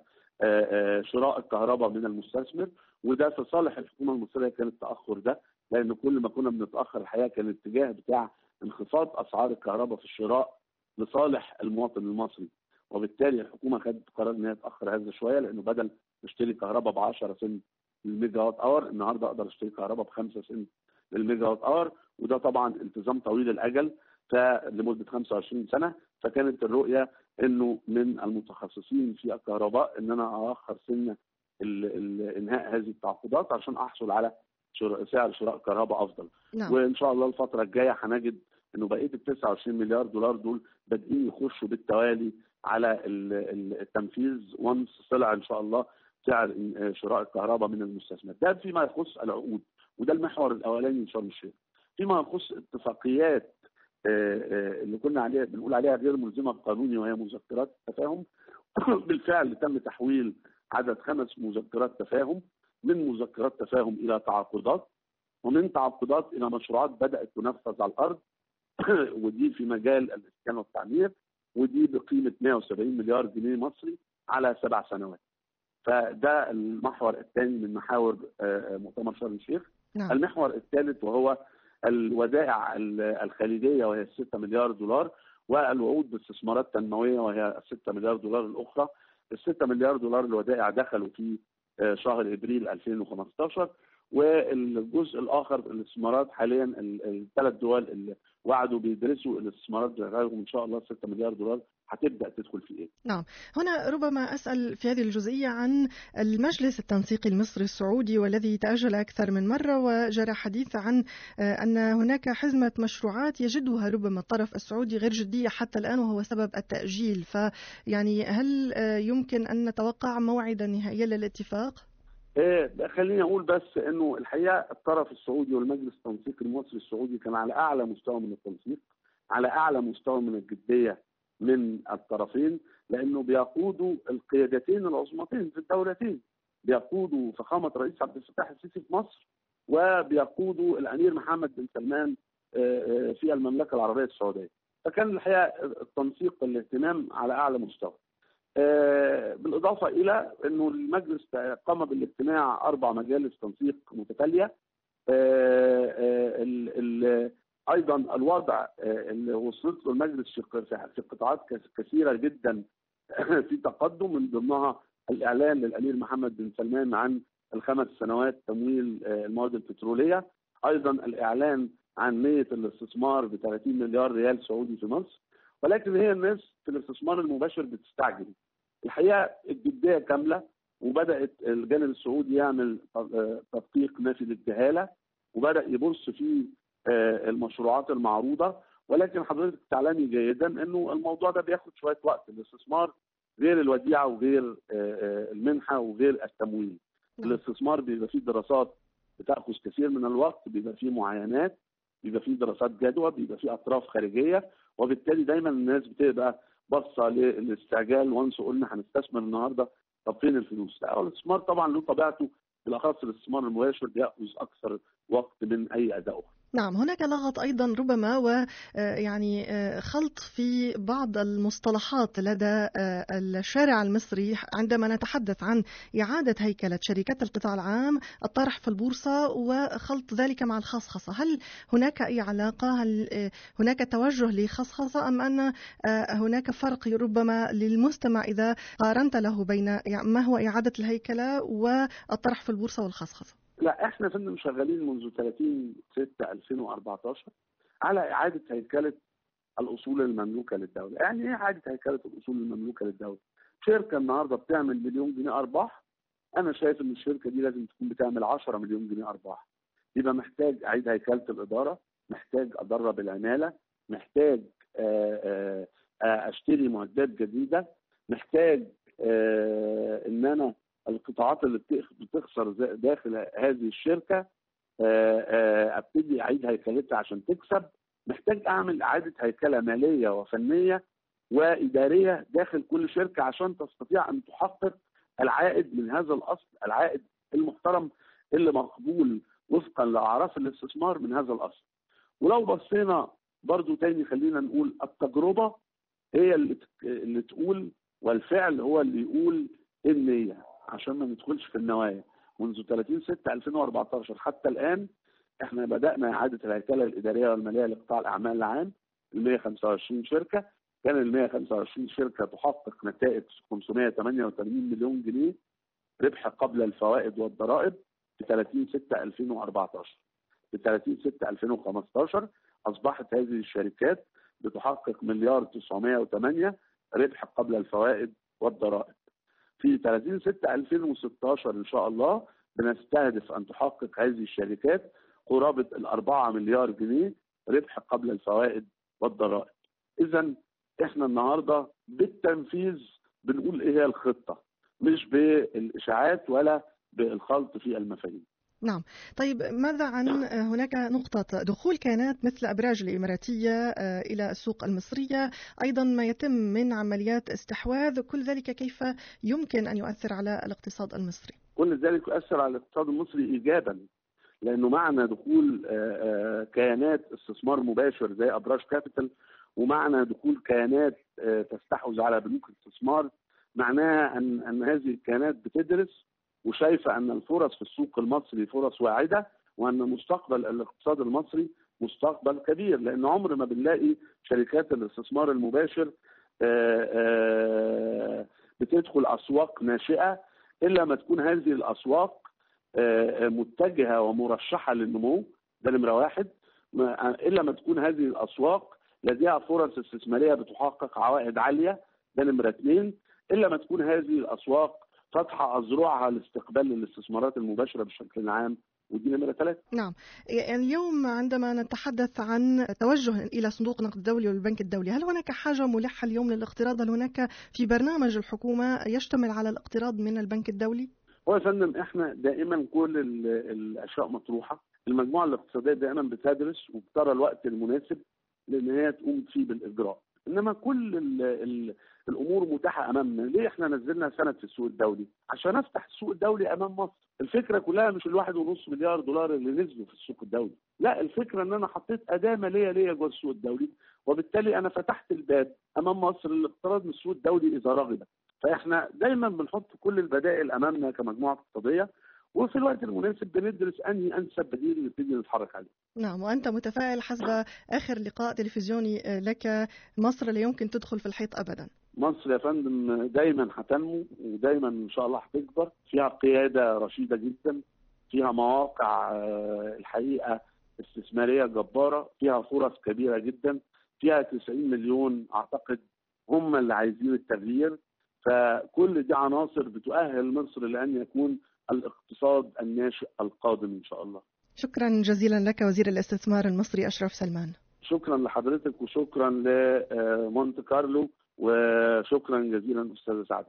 Speaker 10: شراء الكهرباء من المستثمر وده في صالح الحكومه المصريه كان التاخر ده لان كل ما كنا بنتاخر الحقيقه كان الاتجاه بتاع انخفاض اسعار الكهرباء في الشراء لصالح المواطن المصري وبالتالي الحكومه خدت قرار ان هي تاخر هذا شويه لانه بدل اشتري كهرباء ب 10 سنت للميجا وات اور النهارده اقدر اشتري كهرباء ب 5 سنت للميجا وات اور وده طبعا التزام طويل الاجل فلمده 25 سنه فكانت الرؤيه انه من المتخصصين في الكهرباء ان انا اخر سن انهاء هذه التعاقدات عشان احصل على سعر شراء كهرباء افضل
Speaker 2: نعم.
Speaker 10: وان شاء الله الفتره الجايه هنجد انه بقيه ال 29 مليار دولار دول بادئين يخشوا بالتوالي على التنفيذ وانس طلع ان شاء الله سعر شراء الكهرباء من المستثمر ده فيما يخص العقود وده المحور الاولاني من شرم الشيخ فيما يخص اتفاقيات اللي كنا عليها بنقول عليها غير ملزمه قانوني وهي مذكرات تفاهم بالفعل تم تحويل عدد خمس مذكرات تفاهم من مذكرات تفاهم الى تعاقدات ومن تعاقدات الى مشروعات بدات تنفذ على الارض ودي في مجال الاسكان والتعمير ودي بقيمه 170 مليار جنيه مصري على سبع سنوات. فده المحور الثاني من محاور مؤتمر شرم الشيخ.
Speaker 2: نعم.
Speaker 10: المحور الثالث وهو الودائع الخليجيه وهي 6 مليار دولار والوعود باستثمارات تنمويه وهي 6 مليار دولار الاخرى. ال 6 مليار دولار الودائع دخلوا في شهر ابريل 2015 والجزء الاخر الاستثمارات حاليا الثلاث دول اللي وعدوا بيدرسوا الاستثمارات بتاعتهم ان شاء الله 6 مليار دولار هتبدا تدخل في ايه؟
Speaker 2: نعم، هنا ربما اسال في هذه الجزئيه عن المجلس التنسيقي المصري السعودي والذي تاجل اكثر من مره وجرى حديث عن ان هناك حزمه مشروعات يجدها ربما الطرف السعودي غير جديه حتى الان وهو سبب التاجيل، فيعني هل يمكن ان نتوقع موعدا نهائيا للاتفاق؟
Speaker 10: إيه خليني اقول بس انه الحقيقه الطرف السعودي والمجلس التنسيقي المصري السعودي كان على اعلى مستوى من التنسيق على اعلى مستوى من الجديه من الطرفين لانه بيقودوا القيادتين العظمتين في الدولتين بيقودوا فخامه رئيس عبد الفتاح السيسي في مصر وبيقودوا الامير محمد بن سلمان في المملكه العربيه السعوديه فكان الحقيقه التنسيق والاهتمام على اعلى مستوى بالاضافه الى انه المجلس قام بالاجتماع اربع مجالس تنسيق متتاليه ال ال ايضا الوضع اللي وصلت له المجلس في قطاعات كثيره جدا في تقدم من ضمنها الاعلان للامير محمد بن سلمان عن الخمس سنوات تمويل المواد البتروليه ايضا الاعلان عن نيه الاستثمار ب 30 مليار ريال سعودي في مصر ولكن هي الناس في الاستثمار المباشر بتستعجل الحقيقه الجديه كامله وبدات الجانب السعودي يعمل تدقيق نافي للجهاله وبدا يبص في المشروعات المعروضه ولكن حضرتك تعلمي جيدا انه الموضوع ده بياخد شويه وقت الاستثمار غير الوديعه وغير المنحه وغير التمويل الاستثمار بيبقى فيه دراسات بتاخذ كثير من الوقت بيبقى فيه معاينات بيبقى فيه دراسات جدوى بيبقى فيه اطراف خارجيه وبالتالي دايما الناس بتبقى باصه للاستعجال وانس قلنا هنستثمر النهارده طب فين الفلوس؟ لا الاستثمار طبعا له طبيعته بالاخص الاستثمار المباشر بياخذ اكثر وقت من اي اداء اخر.
Speaker 2: نعم هناك لغط ايضا ربما ويعني خلط في بعض المصطلحات لدى الشارع المصري عندما نتحدث عن اعاده هيكله شركات القطاع العام الطرح في البورصه وخلط ذلك مع الخصخصه، هل هناك اي علاقه؟ هل هناك توجه لخصخصه ام ان هناك فرق ربما للمستمع اذا قارنت له بين ما هو اعاده الهيكله والطرح في البورصه والخصخصه؟
Speaker 10: لا احنا فندم شغالين منذ 30 6 2014 على اعاده هيكله الاصول المملوكه للدوله، يعني ايه اعاده هيكله الاصول المملوكه للدوله؟ شركه النهارده بتعمل مليون جنيه ارباح انا شايف ان الشركه دي لازم تكون بتعمل 10 مليون جنيه ارباح يبقى محتاج اعيد هيكله الاداره محتاج ادرب العماله محتاج آه، آه، اشتري معدات جديده محتاج آه، ان انا القطاعات اللي بتخ- بتخسر ز- داخل هذه الشركه آه، آه، ابتدي اعيد هيكلتها عشان تكسب محتاج اعمل اعاده هيكله ماليه وفنيه واداريه داخل كل شركه عشان تستطيع ان تحقق العائد من هذا الاصل العائد المحترم اللي مقبول وفقا لاعراف الاستثمار من هذا الاصل ولو بصينا برضو تاني خلينا نقول التجربه هي اللي تك- اللي تقول والفعل هو اللي يقول ايه النيه عشان ما ندخلش في النوايا منذ 30 6 2014 حتى الان احنا بدانا اعاده الهيكله الاداريه والماليه لقطاع الاعمال العام ال 125 شركه كان ال 125 شركه تحقق نتائج 588 مليون جنيه ربح قبل الفوائد والضرائب في 30 6 2014 في 30 6 2015 اصبحت هذه الشركات بتحقق مليار 908 ربح قبل الفوائد والضرائب في 30 6 2016 ان شاء الله بنستهدف ان تحقق هذه الشركات قرابه الأربعة مليار جنيه ربح قبل الفوائد والضرائب. اذا احنا النهارده بالتنفيذ بنقول ايه هي الخطه مش بالاشاعات ولا بالخلط في المفاهيم.
Speaker 2: نعم طيب ماذا عن هناك نقطة دخول كيانات مثل أبراج الإماراتية آه، إلى السوق المصرية أيضا ما يتم من عمليات استحواذ كل ذلك كيف يمكن أن يؤثر على الاقتصاد المصري
Speaker 10: كل ذلك يؤثر على الاقتصاد المصري ايجابا لانه معنى دخول آه، آه، كيانات استثمار مباشر زي ابراج كابيتال ومعنى دخول كيانات آه، تستحوذ على بنوك الاستثمار معناها ان ان هذه الكيانات بتدرس وشايفه ان الفرص في السوق المصري فرص واعده وان مستقبل الاقتصاد المصري مستقبل كبير لان عمر ما بنلاقي شركات الاستثمار المباشر آه، آه، بتدخل اسواق ناشئه الا ما تكون هذه الاسواق آه، متجهه ومرشحه للنمو ده نمره واحد ما- الا ما تكون هذه الاسواق لديها فرص استثماريه بتحقق عوائد عاليه ده نمره اثنين الا ما تكون هذه الاسواق فاتحه اذرعها لاستقبال الاستثمارات المباشره بشكل عام ودي نمره ثلاثه
Speaker 2: نعم يعني اليوم عندما نتحدث عن توجه إلى صندوق النقد الدولي والبنك الدولي هل هناك حاجة ملحة اليوم للاقتراض هل هناك في برنامج الحكومة يشتمل على الاقتراض من البنك الدولي
Speaker 10: هو يا فندم احنا دائما كل ال- الاشياء مطروحه المجموعه الاقتصاديه دائما بتدرس وبترى الوقت المناسب لان هي تقوم فيه بالاجراء انما كل ال ال الامور متاحه امامنا ليه احنا نزلنا سند في السوق الدولي عشان افتح السوق الدولي امام مصر الفكره كلها مش الواحد ونص مليار دولار اللي نزلوا في السوق الدولي لا الفكره ان انا حطيت اداه ماليه ليا جوه السوق الدولي وبالتالي انا فتحت الباب امام مصر للاقتراض من السوق الدولي اذا رغبت فاحنا دايما بنحط كل البدائل امامنا كمجموعه اقتصاديه وفي الوقت المناسب بندرس انهي انسب بديل نبتدي نتحرك عليه.
Speaker 2: نعم وأنت متفائل حسب آخر لقاء تلفزيوني آه، لك مصر لا يمكن تدخل في الحيط أبدا
Speaker 10: مصر يا فندم دايما هتنمو ودايما ان شاء الله هتكبر فيها قياده رشيده جدا فيها مواقع آه، الحقيقه استثماريه جباره فيها فرص كبيره جدا فيها 90 مليون اعتقد هم اللي عايزين التغيير فكل دي عناصر بتؤهل مصر لان يكون الاقتصاد الناشئ القادم ان شاء الله
Speaker 2: شكرا جزيلا لك وزير الاستثمار المصري أشرف سلمان
Speaker 10: شكرا لحضرتك وشكرا لمونت كارلو وشكرا جزيلا استاذ سعد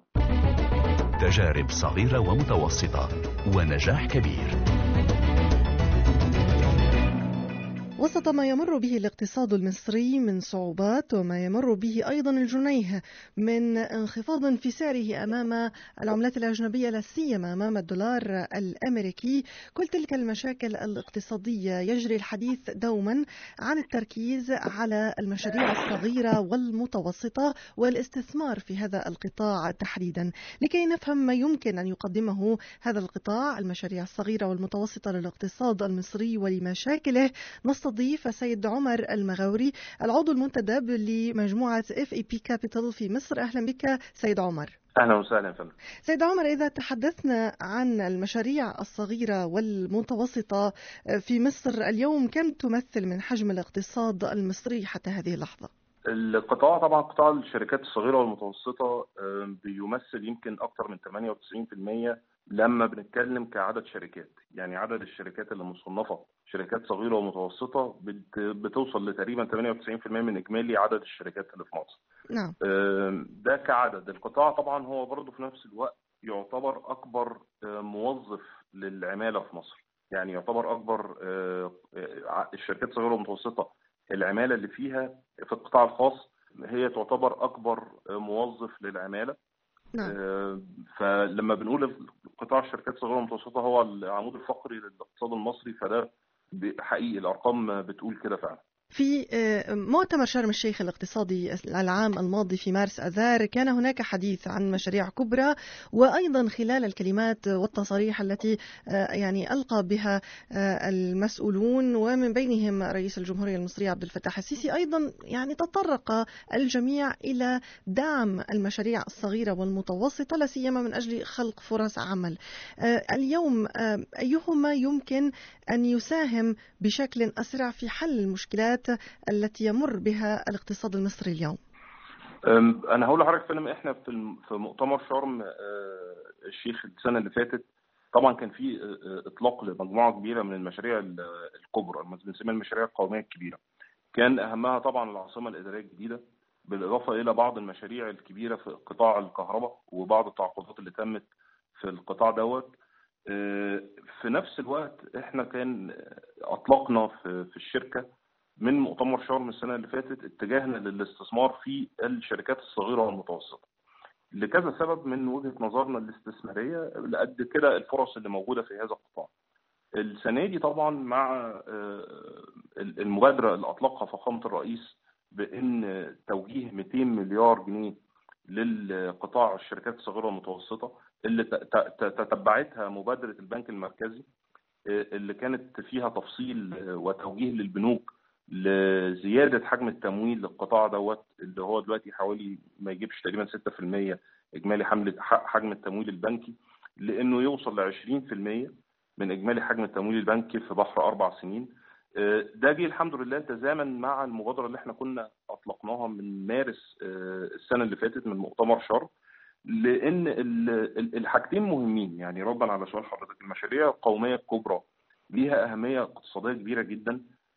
Speaker 1: تجارب صغيرة ومتوسطة ونجاح كبير
Speaker 2: وسط ما يمر به الاقتصاد المصري من صعوبات وما يمر به ايضا الجنيه من انخفاض في سعره امام العملات الاجنبيه لا سيما امام الدولار الامريكي كل تلك المشاكل الاقتصاديه يجري الحديث دوما عن التركيز على المشاريع الصغيره والمتوسطه والاستثمار في هذا القطاع تحديدا لكي نفهم ما يمكن ان يقدمه هذا القطاع المشاريع الصغيره والمتوسطه للاقتصاد المصري ولمشاكله نستضيف السيد عمر المغاوري العضو المنتدب لمجموعة اف اي بي كابيتال في مصر أهلا بك سيد عمر
Speaker 11: اهلا وسهلا يا فندم
Speaker 2: سيد عمر إذا تحدثنا عن المشاريع الصغيرة والمتوسطة في مصر اليوم كم تمثل من حجم الاقتصاد المصري حتى هذه اللحظة؟
Speaker 11: القطاع طبعا قطاع الشركات الصغيره والمتوسطه بيمثل يمكن اكثر من 98% لما بنتكلم كعدد شركات يعني عدد الشركات اللي مصنفه شركات صغيره ومتوسطه بتوصل لتقريبا 98% من اجمالي عدد الشركات اللي في مصر.
Speaker 2: نعم.
Speaker 11: ده كعدد، القطاع طبعا هو برضه في نفس الوقت يعتبر اكبر موظف للعماله في مصر. يعني يعتبر اكبر الشركات الصغيره والمتوسطه العماله اللي فيها في القطاع الخاص هي تعتبر اكبر موظف للعماله
Speaker 2: نعم.
Speaker 11: فلما بنقول قطاع الشركات الصغيره والمتوسطه هو العمود الفقري للاقتصاد المصري فده حقيقي الارقام بتقول كده فعلا
Speaker 2: في مؤتمر شرم الشيخ الاقتصادي العام الماضي في مارس اذار كان هناك حديث عن مشاريع كبرى وايضا خلال الكلمات والتصاريح التي يعني القى بها المسؤولون ومن بينهم رئيس الجمهوريه المصريه عبد الفتاح السيسي ايضا يعني تطرق الجميع الى دعم المشاريع الصغيره والمتوسطه لا سيما من اجل خلق فرص عمل. اليوم ايهما يمكن ان يساهم بشكل اسرع في حل المشكلات التي يمر بها الاقتصاد المصري اليوم؟
Speaker 11: انا هقول لحضرتك فيلم احنا في في مؤتمر شرم الشيخ السنه اللي فاتت طبعا كان في اطلاق لمجموعه كبيره من المشاريع الكبرى بنسميها المشاريع القوميه الكبيره كان اهمها طبعا العاصمه الاداريه الجديده بالاضافه الى بعض المشاريع الكبيره في قطاع الكهرباء وبعض التعاقدات اللي تمت في القطاع دوت في نفس الوقت احنا كان اطلقنا في الشركه من مؤتمر شرم السنه اللي فاتت اتجاهنا للاستثمار في الشركات الصغيره والمتوسطه لكذا سبب من وجهه نظرنا الاستثماريه لقد كده الفرص اللي موجوده في هذا القطاع السنه دي طبعا مع المبادره اللي اطلقها فخامه الرئيس بان توجيه 200 مليار جنيه للقطاع الشركات الصغيره والمتوسطه اللي تتبعتها مبادره البنك المركزي اللي كانت فيها تفصيل وتوجيه للبنوك لزياده حجم التمويل للقطاع دوت اللي هو دلوقتي حوالي ما يجيبش تقريبا 6% اجمالي حمل حجم التمويل البنكي لانه يوصل ل 20% من اجمالي حجم التمويل البنكي في بحر اربع سنين ده جه الحمد لله تزامن مع المبادره اللي احنا كنا اطلقناها من مارس السنه اللي فاتت من مؤتمر شرم لان الحاجتين مهمين يعني ردا على سؤال حضرتك المشاريع القوميه الكبرى ليها اهميه اقتصاديه كبيره جدا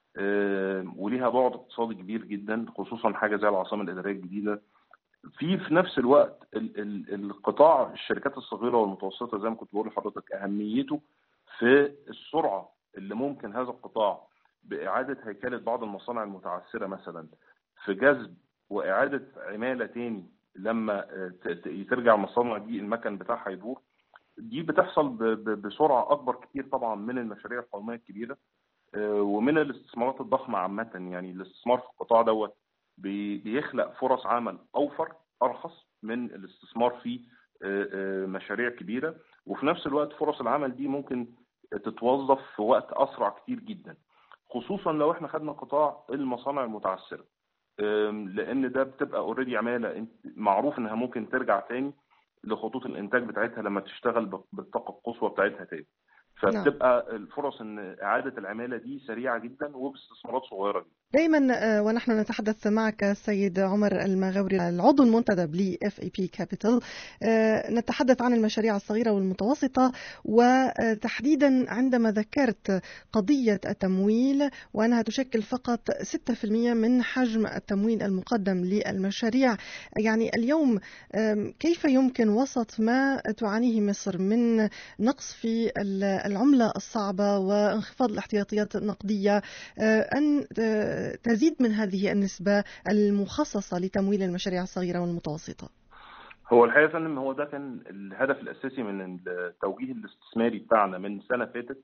Speaker 11: وليها بعد اقتصادي كبير جدا خصوصا حاجه زي العاصمه الاداريه الجديده في في نفس الوقت القطاع الشركات الصغيره والمتوسطه زي ما كنت بقول لحضرتك اهميته في السرعه اللي ممكن هذا القطاع باعاده هيكله بعض المصانع المتعثره مثلا في جذب واعاده عماله تاني لما ترجع المصانع دي المكن بتاعها يدور دي بتحصل بسرعه اكبر كتير طبعا من المشاريع القوميه الكبيره ومن الاستثمارات الضخمه عامه يعني الاستثمار في القطاع دوت بيخلق فرص عمل اوفر ارخص من الاستثمار في مشاريع كبيره وفي نفس الوقت فرص العمل دي ممكن تتوظف في وقت اسرع كتير جدا خصوصا لو احنا خدنا قطاع المصانع المتعثره لان ده بتبقى اوريدي عماله معروف انها ممكن ترجع تاني لخطوط الانتاج بتاعتها لما تشتغل بالطاقه القصوى بتاعتها تاني فبتبقى الفرص ان اعاده العماله دي سريعه جدا وباستثمارات صغيره جدا.
Speaker 2: دائما ونحن نتحدث معك السيد عمر المغاوري العضو المنتدب ل اف اي بي كابيتال نتحدث عن المشاريع الصغيره والمتوسطه وتحديدا عندما ذكرت قضيه التمويل وانها تشكل فقط 6% من حجم التمويل المقدم للمشاريع يعني اليوم كيف يمكن وسط ما تعانيه مصر من نقص في العمله الصعبه وانخفاض الاحتياطيات النقديه ان تزيد من هذه النسبة المخصصة لتمويل المشاريع الصغيرة والمتوسطة
Speaker 11: هو الحقيقة فندم هو ده كان الهدف الأساسي من التوجيه الاستثماري بتاعنا من سنة فاتت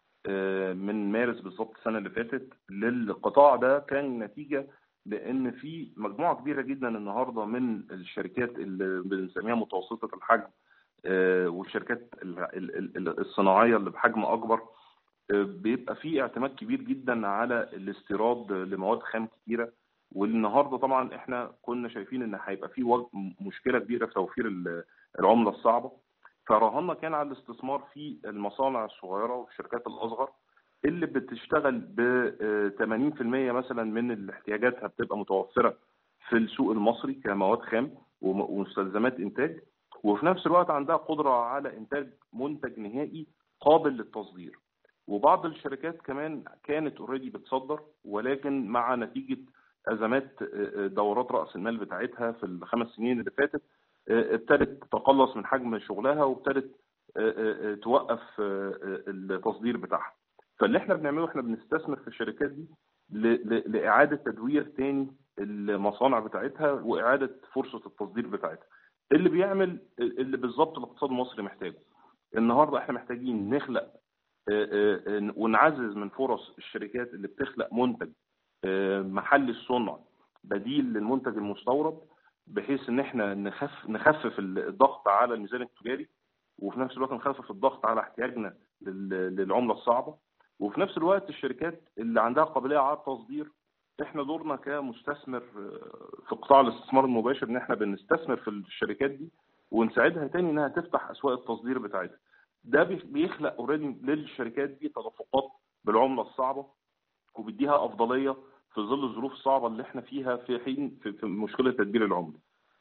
Speaker 11: من مارس بالظبط السنة اللي فاتت للقطاع ده كان نتيجة لأن في مجموعة كبيرة جدا النهاردة من الشركات اللي بنسميها متوسطة الحجم والشركات الصناعية اللي بحجم أكبر بيبقى في اعتماد كبير جدا على الاستيراد لمواد خام كتيره والنهارده طبعا احنا كنا شايفين ان هيبقى في مشكله كبيره في توفير العمله الصعبه فرهنا كان على الاستثمار في المصانع الصغيره والشركات الاصغر اللي بتشتغل ب 80% مثلا من احتياجاتها بتبقى متوفره في السوق المصري كمواد خام وم- ومستلزمات انتاج وفي نفس الوقت عندها قدره على انتاج منتج نهائي قابل للتصدير وبعض الشركات كمان كانت اوريدي بتصدر ولكن مع نتيجه ازمات آه، آه، دورات راس المال بتاعتها في الخمس سنين اللي فاتت آه، ابتدت تتقلص من حجم شغلها وابتدت آه، آه، آه، توقف آه، آه، التصدير بتاعها فاللي احنا بنعمله احنا بنستثمر في الشركات دي ل- ل- لاعاده تدوير تاني المصانع بتاعتها واعاده فرصه التصدير بتاعتها اللي بيعمل اللي بالظبط الاقتصاد المصري محتاجه النهارده احنا محتاجين نخلق آه، آه، آه، ونعزز من فرص الشركات اللي بتخلق منتج آه، محلي الصنع بديل للمنتج المستورد بحيث ان احنا نخف نخفف الضغط على الميزان التجاري وفي نفس الوقت نخفف الضغط على احتياجنا لل- للعمله الصعبه وفي نفس الوقت الشركات اللي عندها قابليه على التصدير احنا دورنا كمستثمر آه، في قطاع الاستثمار المباشر ان احنا بنستثمر في الشركات دي ونساعدها تاني انها تفتح اسواق التصدير بتاعتها ده بي- بيخلق اوريدي للشركات دي تدفقات بالعمله الصعبه وبيديها افضليه في ظل الظروف الصعبه اللي احنا فيها في حين في, في مشكله تدبير العمله.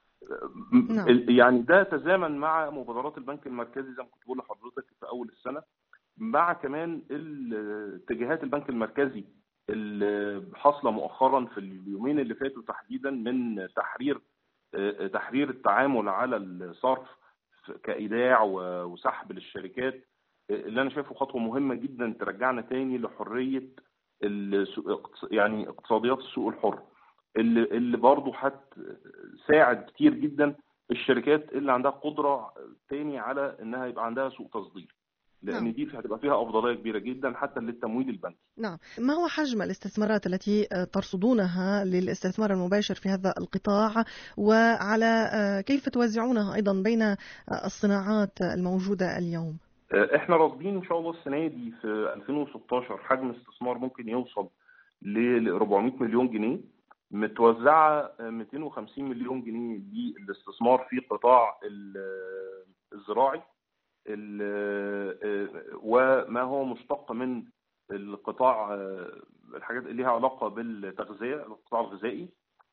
Speaker 2: نعم.
Speaker 11: ال- يعني ده تزامن مع مبادرات البنك المركزي زي ما كنت بقول لحضرتك في اول السنه مع كمان ال- اتجاهات البنك المركزي اللي حاصله مؤخرا في اليومين اللي فاتوا تحديدا من تحرير آه، تحرير التعامل على الصرف كايداع و- وسحب للشركات آه، اللي انا شايفه خطوه مهمه جدا ترجعنا تاني لحريه السوق- يعني اقتصاديات السوق الحر اللي اللي برضه هتساعد كتير جدا الشركات اللي عندها قدره تاني على انها يبقى عندها سوق تصدير لان
Speaker 2: نعم.
Speaker 11: دي هتبقى فيها افضليه كبيره جدا حتى للتمويل البنكي
Speaker 2: نعم ما هو حجم الاستثمارات التي آه، ترصدونها للاستثمار المباشر في هذا القطاع وعلى آه، كيف توزعونها أيضا بين آه، الصناعات الموجودة اليوم
Speaker 11: احنا راصدين ان شاء الله السنه دي في 2016 حجم استثمار ممكن يوصل ل 400 مليون جنيه متوزعه 250 مليون جنيه للاستثمار في قطاع ال- الزراعي ال- وما هو مشتق من القطاع الحاجات اللي ليها علاقه بالتغذيه القطاع الغذائي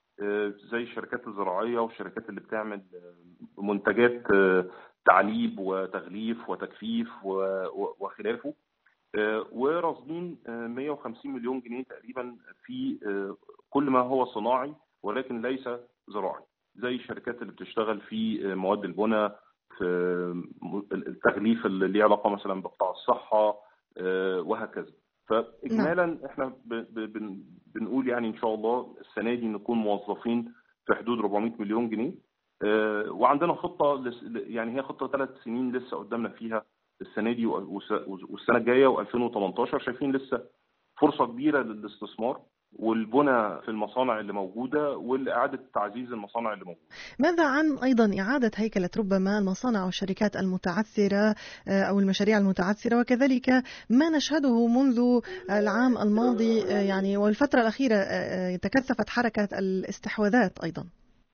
Speaker 11: زي الشركات الزراعيه والشركات اللي بتعمل منتجات تعليب وتغليف وتجفيف و- و- وخلافه آه، وراصدين آه، 150 مليون جنيه تقريبا في آه، كل ما هو صناعي ولكن ليس زراعي زي الشركات اللي بتشتغل في آه، مواد البناء في م- التغليف اللي ليه علاقه مثلا بقطاع الصحه آه، وهكذا فاجمالا احنا ب- ب- بن- بنقول يعني ان شاء الله السنه دي نكون موظفين في حدود 400 مليون جنيه آه، وعندنا خطه لس- يعني هي خطه ثلاث سنين لسه قدامنا فيها السنه دي والس- والسنه الجايه و2018 شايفين لسه فرصه كبيره للاستثمار والبنى في المصانع اللي موجوده واعاده تعزيز المصانع اللي موجوده.
Speaker 2: ماذا عن أيضا إعادة هيكلة ربما المصانع والشركات المتعثرة آه، أو المشاريع المتعثرة وكذلك ما نشهده منذ العام الماضي آه، يعني والفترة الأخيرة آه، آه، تكثفت حركة الاستحواذات أيضا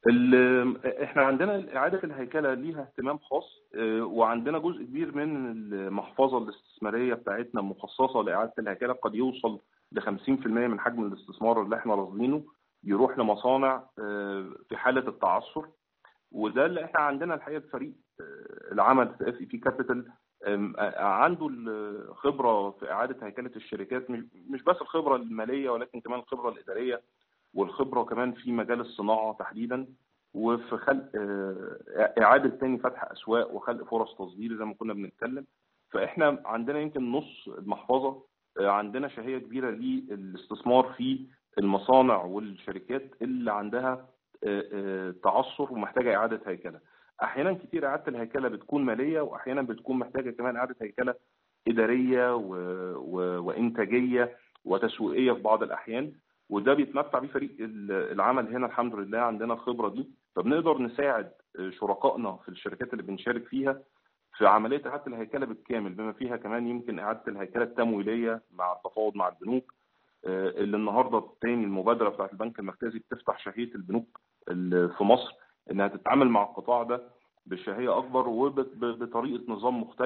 Speaker 11: ال- احنا عندنا اعاده الهيكله ليها اهتمام خاص اه، وعندنا جزء كبير من المحفظه الاستثماريه بتاعتنا مخصصه لاعاده الهيكله قد يوصل ل 50% من حجم الاستثمار اللي احنا راصدينه يروح لمصانع اه، في حاله التعثر وده اللي احنا عندنا الحقيقه فريق اه، العمل في اف في كابيتال ام، اه، عنده الخبره في اعاده هيكله الشركات مش- مش بس الخبره الماليه ولكن كمان الخبره الاداريه والخبره كمان في مجال الصناعه تحديدا وفي خلق آه، اعاده تاني فتح اسواق وخلق فرص تصدير زي ما كنا بنتكلم فاحنا عندنا يمكن نص المحفظه آه، عندنا شهيه كبيره للاستثمار في المصانع والشركات اللي عندها آه، آه، تعثر ومحتاجه اعاده هيكله احيانا كتير اعاده الهيكله بتكون ماليه واحيانا بتكون محتاجه كمان اعاده هيكله اداريه و... و... وانتاجيه وتسويقيه في بعض الاحيان وده بيتمتع بيه فريق ال- العمل هنا الحمد لله عندنا الخبره دي فبنقدر نساعد شركائنا في الشركات اللي بنشارك فيها في عمليه اعاده الهيكله بالكامل بما فيها كمان يمكن اعاده الهيكله التمويليه مع التفاوض مع البنوك آه، اللي النهارده تاني المبادره بتاعت البنك المركزي بتفتح شهيه البنوك اللي في مصر انها تتعامل مع القطاع ده بشهيه اكبر وبطريقه نظام مختلف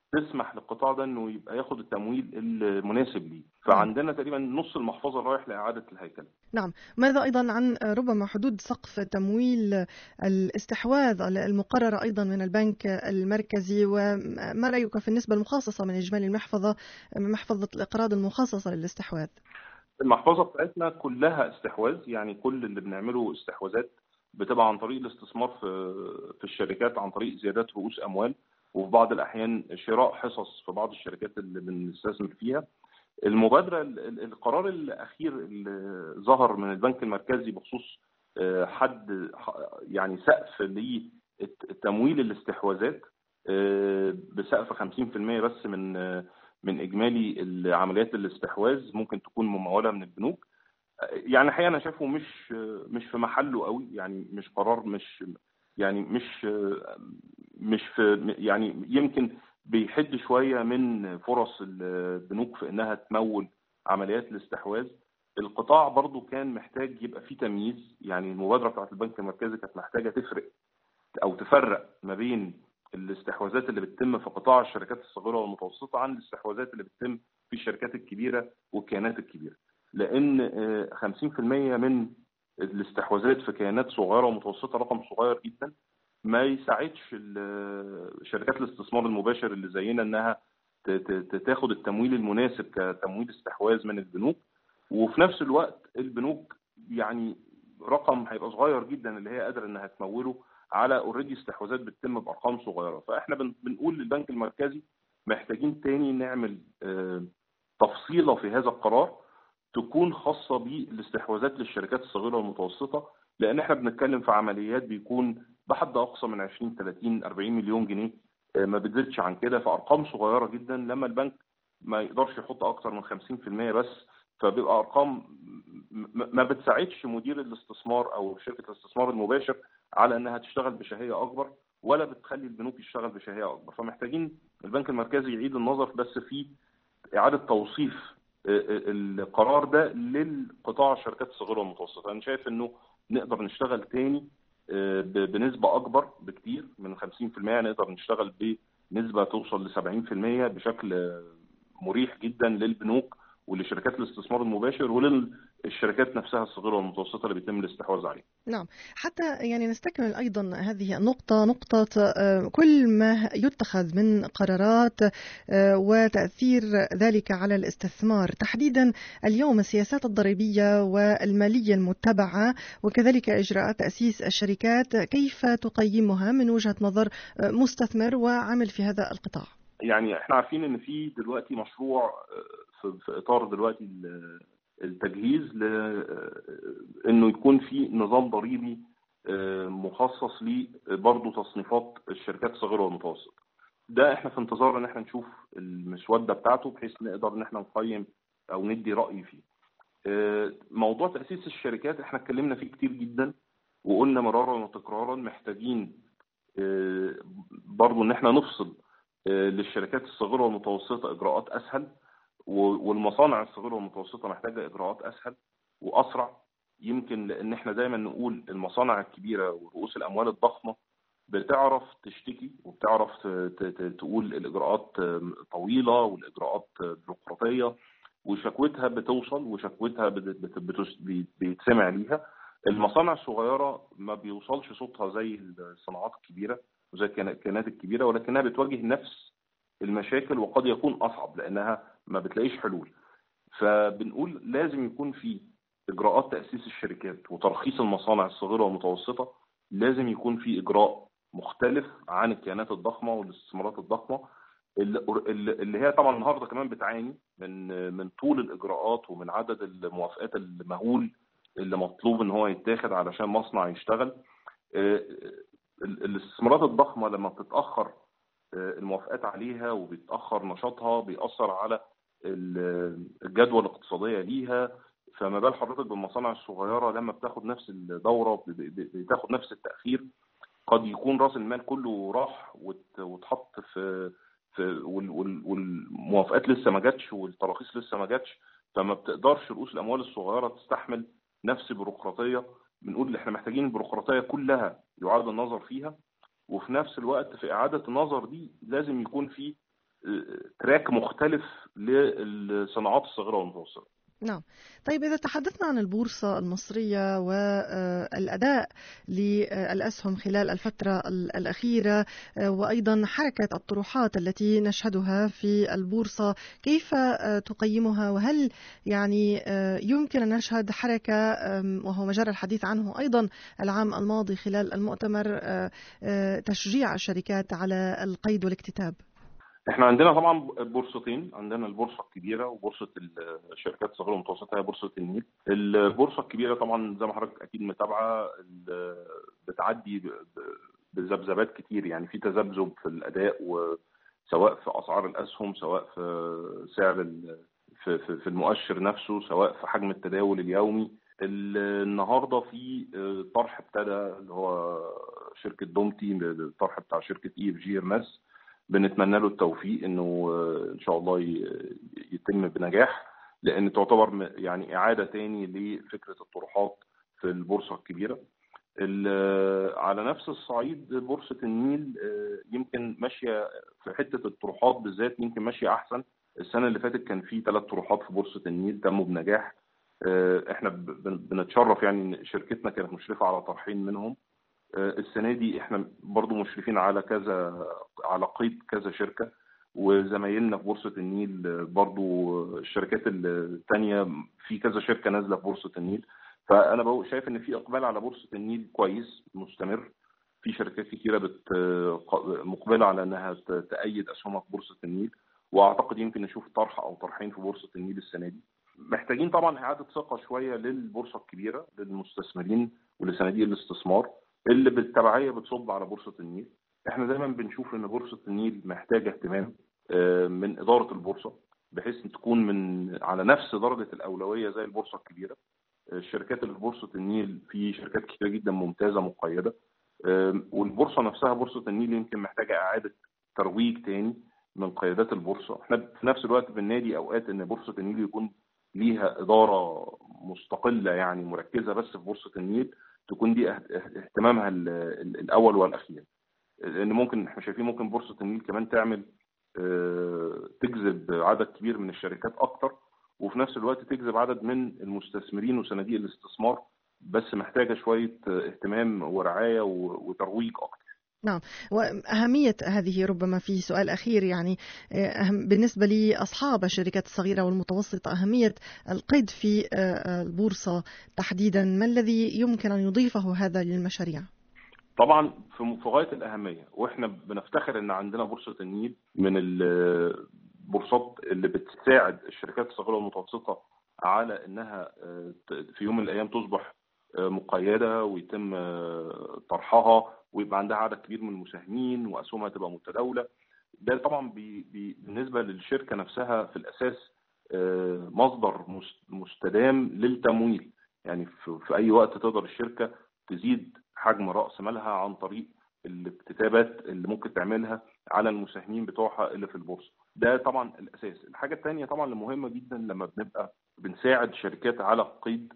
Speaker 11: تسمح للقطاع ده انه يبقى ياخد التمويل المناسب ليه فعندنا تقريبا نص المحفظه رايح لاعاده الهيكله
Speaker 2: نعم ماذا أيضا عن ربما حدود سقف تمويل الاستحواذ المقررة أيضا من البنك المركزي وما رأيك في النسبة المخصصة من إجمالي المحفظة محفظة الإقراض المخصصة للاستحواذ
Speaker 11: المحفظه بتاعتنا كلها استحواذ يعني كل اللي بنعمله استحواذات بتبقى عن طريق الاستثمار في في الشركات عن طريق زيادات رؤوس اموال وفي بعض الاحيان شراء حصص في بعض الشركات اللي بنستثمر فيها المبادره القرار الاخير اللي ظهر من البنك المركزي بخصوص حد يعني سقف لتمويل الاستحواذات بسقف 50% بس من من اجمالي عمليات الاستحواذ ممكن تكون مموله من البنوك يعني الحقيقه انا شايفه مش مش في محله قوي يعني مش قرار مش يعني مش مش في يعني يمكن بيحد شويه من فرص البنوك في انها تمول عمليات الاستحواذ القطاع برضو كان محتاج يبقى فيه تمييز يعني المبادره بتاعت البنك المركزي كانت محتاجه تفرق او تفرق ما بين الاستحواذات اللي بتتم في قطاع الشركات الصغيره والمتوسطه عن الاستحواذات اللي بتتم في الشركات الكبيره والكيانات الكبيره لان 50% من الاستحواذات في كيانات صغيره ومتوسطه رقم صغير جدا ما يساعدش شركات الاستثمار المباشر اللي زينا انها تاخد التمويل المناسب كتمويل استحواذ من البنوك وفي نفس الوقت البنوك يعني رقم هيبقى صغير جدا اللي هي قادره انها تموله على اوريدي استحواذات بتتم بارقام صغيره فاحنا بنقول للبنك المركزي محتاجين تاني نعمل تفصيله في هذا القرار تكون خاصه بالاستحواذات للشركات الصغيره والمتوسطه لان احنا بنتكلم في عمليات بيكون بحد اقصى من 20 30 40 مليون جنيه ما بتزيدش عن كده في ارقام صغيره جدا لما البنك ما يقدرش يحط اكتر من 50% بس فبيبقى ارقام ما بتساعدش مدير الاستثمار او شركه الاستثمار المباشر على انها تشتغل بشهيه اكبر ولا بتخلي البنوك يشتغل بشهيه اكبر فمحتاجين البنك المركزي يعيد النظر بس في اعاده توصيف القرار ده للقطاع الشركات الصغيره والمتوسطه انا شايف انه نقدر نشتغل تاني بنسبه اكبر بكتير من 50% نقدر نشتغل بنسبه توصل ل 70% بشكل مريح جدا للبنوك ولشركات الاستثمار المباشر وللشركات نفسها الصغيره والمتوسطه اللي بيتم الاستحواذ عليها.
Speaker 2: نعم، حتى يعني نستكمل ايضا هذه النقطه نقطه كل ما يتخذ من قرارات وتاثير ذلك على الاستثمار، تحديدا اليوم السياسات الضريبيه والماليه المتبعه وكذلك اجراءات تاسيس الشركات، كيف تقيمها من وجهه نظر مستثمر وعامل في هذا القطاع؟
Speaker 11: يعني احنا عارفين ان في دلوقتي مشروع في اطار دلوقتي التجهيز انه يكون في نظام ضريبي مخصص ليه برضه تصنيفات الشركات الصغيره والمتوسطه. ده احنا في انتظار ان احنا نشوف المسوده بتاعته بحيث نقدر ان احنا نقيم او ندي راي فيه. موضوع تاسيس الشركات احنا اتكلمنا فيه كتير جدا وقلنا مرارا وتكرارا محتاجين برضه ان احنا نفصل للشركات الصغيره والمتوسطه اجراءات اسهل والمصانع الصغيره والمتوسطه محتاجه اجراءات اسهل واسرع يمكن لان احنا دايما نقول المصانع الكبيره ورؤوس الاموال الضخمه بتعرف تشتكي وبتعرف تقول الاجراءات طويله والاجراءات بيروقراطيه وشكوتها بتوصل وشكوتها بيتسمع ليها المصانع الصغيره ما بيوصلش صوتها زي الصناعات الكبيره وزي الكيانات الكبيره ولكنها بتواجه نفس المشاكل وقد يكون اصعب لانها ما بتلاقيش حلول فبنقول لازم يكون في اجراءات تاسيس الشركات وترخيص المصانع الصغيره والمتوسطه لازم يكون في اجراء مختلف عن الكيانات الضخمه والاستثمارات الضخمه اللي هي طبعا النهارده كمان بتعاني من من طول الاجراءات ومن عدد الموافقات المهول اللي مطلوب ان هو يتاخد علشان مصنع يشتغل الاستثمارات الضخمه لما بتتاخر الموافقات عليها وبيتاخر نشاطها بيأثر على الجدوى الاقتصاديه ليها فما بال حضرتك بالمصانع الصغيره لما بتاخد نفس الدوره بتاخد نفس التاخير قد يكون راس المال كله راح واتحط في في والموافقات لسه ما جاتش والتراخيص لسه ما جاتش فما بتقدرش رؤوس الاموال الصغيره تستحمل نفس بيروقراطيه بنقول احنا محتاجين البيروقراطيه كلها يعاد النظر فيها وفي نفس الوقت في اعاده النظر دي لازم يكون في تراك مختلف للصناعات الصغيره والمتوسطه
Speaker 2: نعم طيب إذا تحدثنا عن البورصة المصرية والأداء للأسهم خلال الفترة الأخيرة وأيضا حركة الطروحات التي نشهدها في البورصة كيف تقيمها وهل يعني يمكن أن نشهد حركة وهو مجرى الحديث عنه أيضا العام الماضي خلال المؤتمر تشجيع الشركات على القيد والاكتتاب
Speaker 11: احنا عندنا طبعا بورصتين عندنا البورصه الكبيره وبورصه الشركات الصغيره والمتوسطه هي بورصه النيل البورصه الكبيره طبعا زي ما حضرتك اكيد متابعه بتعدي بذبذبات كتير يعني في تذبذب في الاداء وسواء في اسعار الاسهم سواء في سعر في, في, في المؤشر نفسه سواء في حجم التداول اليومي النهارده في طرح ابتدى اللي هو شركه دومتي الطرح بتاع شركه اي اف جي ارماس بنتمنى له التوفيق انه ان شاء الله يتم بنجاح لان تعتبر يعني اعاده تاني لفكره الطروحات في البورصه الكبيره على نفس الصعيد بورصه النيل يمكن ماشيه في حته الطروحات بالذات يمكن ماشيه احسن السنه اللي فاتت كان في ثلاث طروحات في بورصه النيل تموا بنجاح احنا بنتشرف يعني ان شركتنا كانت مشرفه على طرحين منهم السنه دي احنا برضو مشرفين على كذا على قيد كذا شركه وزمايلنا في بورصه النيل برضو الشركات الثانيه في كذا شركه نازله في بورصه النيل فانا بقول شايف ان في اقبال على بورصه النيل كويس مستمر في شركات كتيره بت مقبله على انها تأيد اسهمها في بورصه النيل واعتقد يمكن نشوف طرح او طرحين في بورصه النيل السنه دي محتاجين طبعا اعاده ثقه شويه للبورصه الكبيره للمستثمرين ولصناديق الاستثمار اللي بالتبعيه بتصب على بورصه النيل احنا دايما بنشوف ان بورصه النيل محتاجه اهتمام من اداره البورصه بحيث ان تكون من على نفس درجه الاولويه زي البورصه الكبيره الشركات اللي في بورصه النيل في شركات كتيره جدا ممتازه مقيده والبورصه نفسها بورصه النيل يمكن محتاجه اعاده ترويج تاني من قيادات البورصه احنا في نفس الوقت بننادي اوقات ان بورصه النيل يكون ليها اداره مستقله يعني مركزه بس في بورصه النيل تكون دي اهتمامها الاول والاخير لان ممكن احنا شايفين ممكن بورصه النيل كمان تعمل تجذب عدد كبير من الشركات اكتر وفي نفس الوقت تجذب عدد من المستثمرين وصناديق الاستثمار بس محتاجه شويه اهتمام ورعايه وترويج اكتر
Speaker 2: نعم وأهمية هذه ربما في سؤال أخير يعني أهم بالنسبة لأصحاب الشركات الصغيرة والمتوسطة أهمية القيد في البورصة تحديدا ما الذي يمكن أن يضيفه هذا للمشاريع؟
Speaker 11: طبعا في غايه الاهميه واحنا بنفتخر ان عندنا بورصه النيل من البورصات اللي بتساعد الشركات الصغيره والمتوسطه على انها في يوم من الايام تصبح مقيده ويتم طرحها ويبقى عندها عدد كبير من المساهمين واسهمها تبقى متداوله ده طبعا بي بي بالنسبه للشركه نفسها في الاساس مصدر مستدام للتمويل يعني في اي وقت تقدر الشركه تزيد حجم راس مالها عن طريق الاكتتابات اللي ممكن تعملها على المساهمين بتوعها اللي في البورصه ده طبعا الاساس الحاجه الثانيه طبعا اللي مهمه جدا لما بنبقى بنساعد شركات على القيد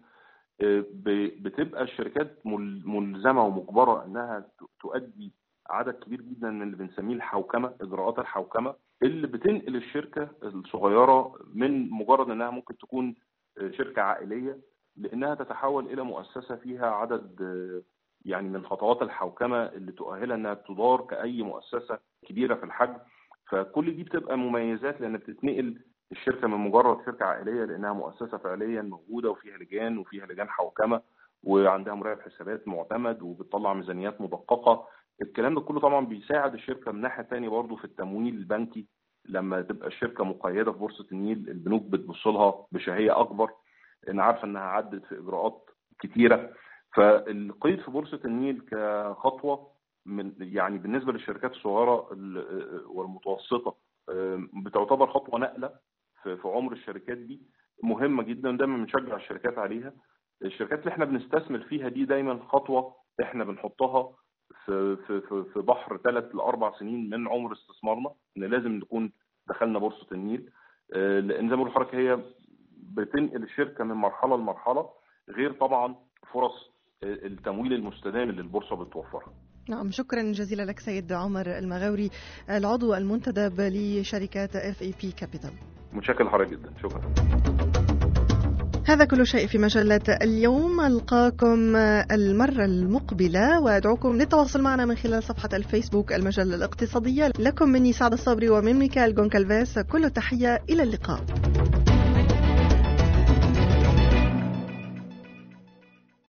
Speaker 11: بتبقى الشركات ملزمه ومجبره انها تؤدي عدد كبير جدا من اللي بنسميه الحوكمه اجراءات الحوكمه اللي بتنقل الشركه الصغيره من مجرد انها ممكن تكون شركه عائليه لانها تتحول الى مؤسسه فيها عدد يعني من خطوات الحوكمه اللي تؤهلها انها تدار كاي مؤسسه كبيره في الحجم فكل دي بتبقى مميزات لان بتتنقل الشركه من مجرد شركه عائليه لانها مؤسسه فعليا موجوده وفيها لجان وفيها لجان حوكمه وعندها مراقب حسابات معتمد وبتطلع ميزانيات مدققه الكلام ده كله طبعا بيساعد الشركه من ناحيه ثانيه برضه في التمويل البنكي لما تبقى الشركه مقيده في بورصه النيل البنوك بتبص لها بشهيه اكبر لان عارفه انها عدت في اجراءات كتيره فالقيد في بورصه النيل كخطوه من يعني بالنسبه للشركات الصغيره والمتوسطه بتعتبر خطوه نقله في عمر الشركات دي مهمه جدا دايما بنشجع الشركات عليها الشركات اللي احنا بنستثمر فيها دي دايما خطوه احنا بنحطها في في في بحر ثلاث لاربع سنين من عمر استثمارنا ان لازم نكون دخلنا بورصه النيل لان زي ما بقول لحضرتك هي بتنقل الشركه من مرحله لمرحله غير طبعا فرص التمويل المستدام اللي البورصه بتوفرها
Speaker 2: نعم شكرا جزيلا لك سيد عمر المغاوري العضو المنتدب لشركة اف اي بي كابيتال
Speaker 11: متشكر لحضرتك جدا شكرا
Speaker 2: هذا كل شيء في مجلة اليوم ألقاكم المرة المقبلة وأدعوكم للتواصل معنا من خلال صفحة الفيسبوك المجلة الاقتصادية لكم مني سعد الصبري ومن ميكال جونكالفيس كل التحية إلى اللقاء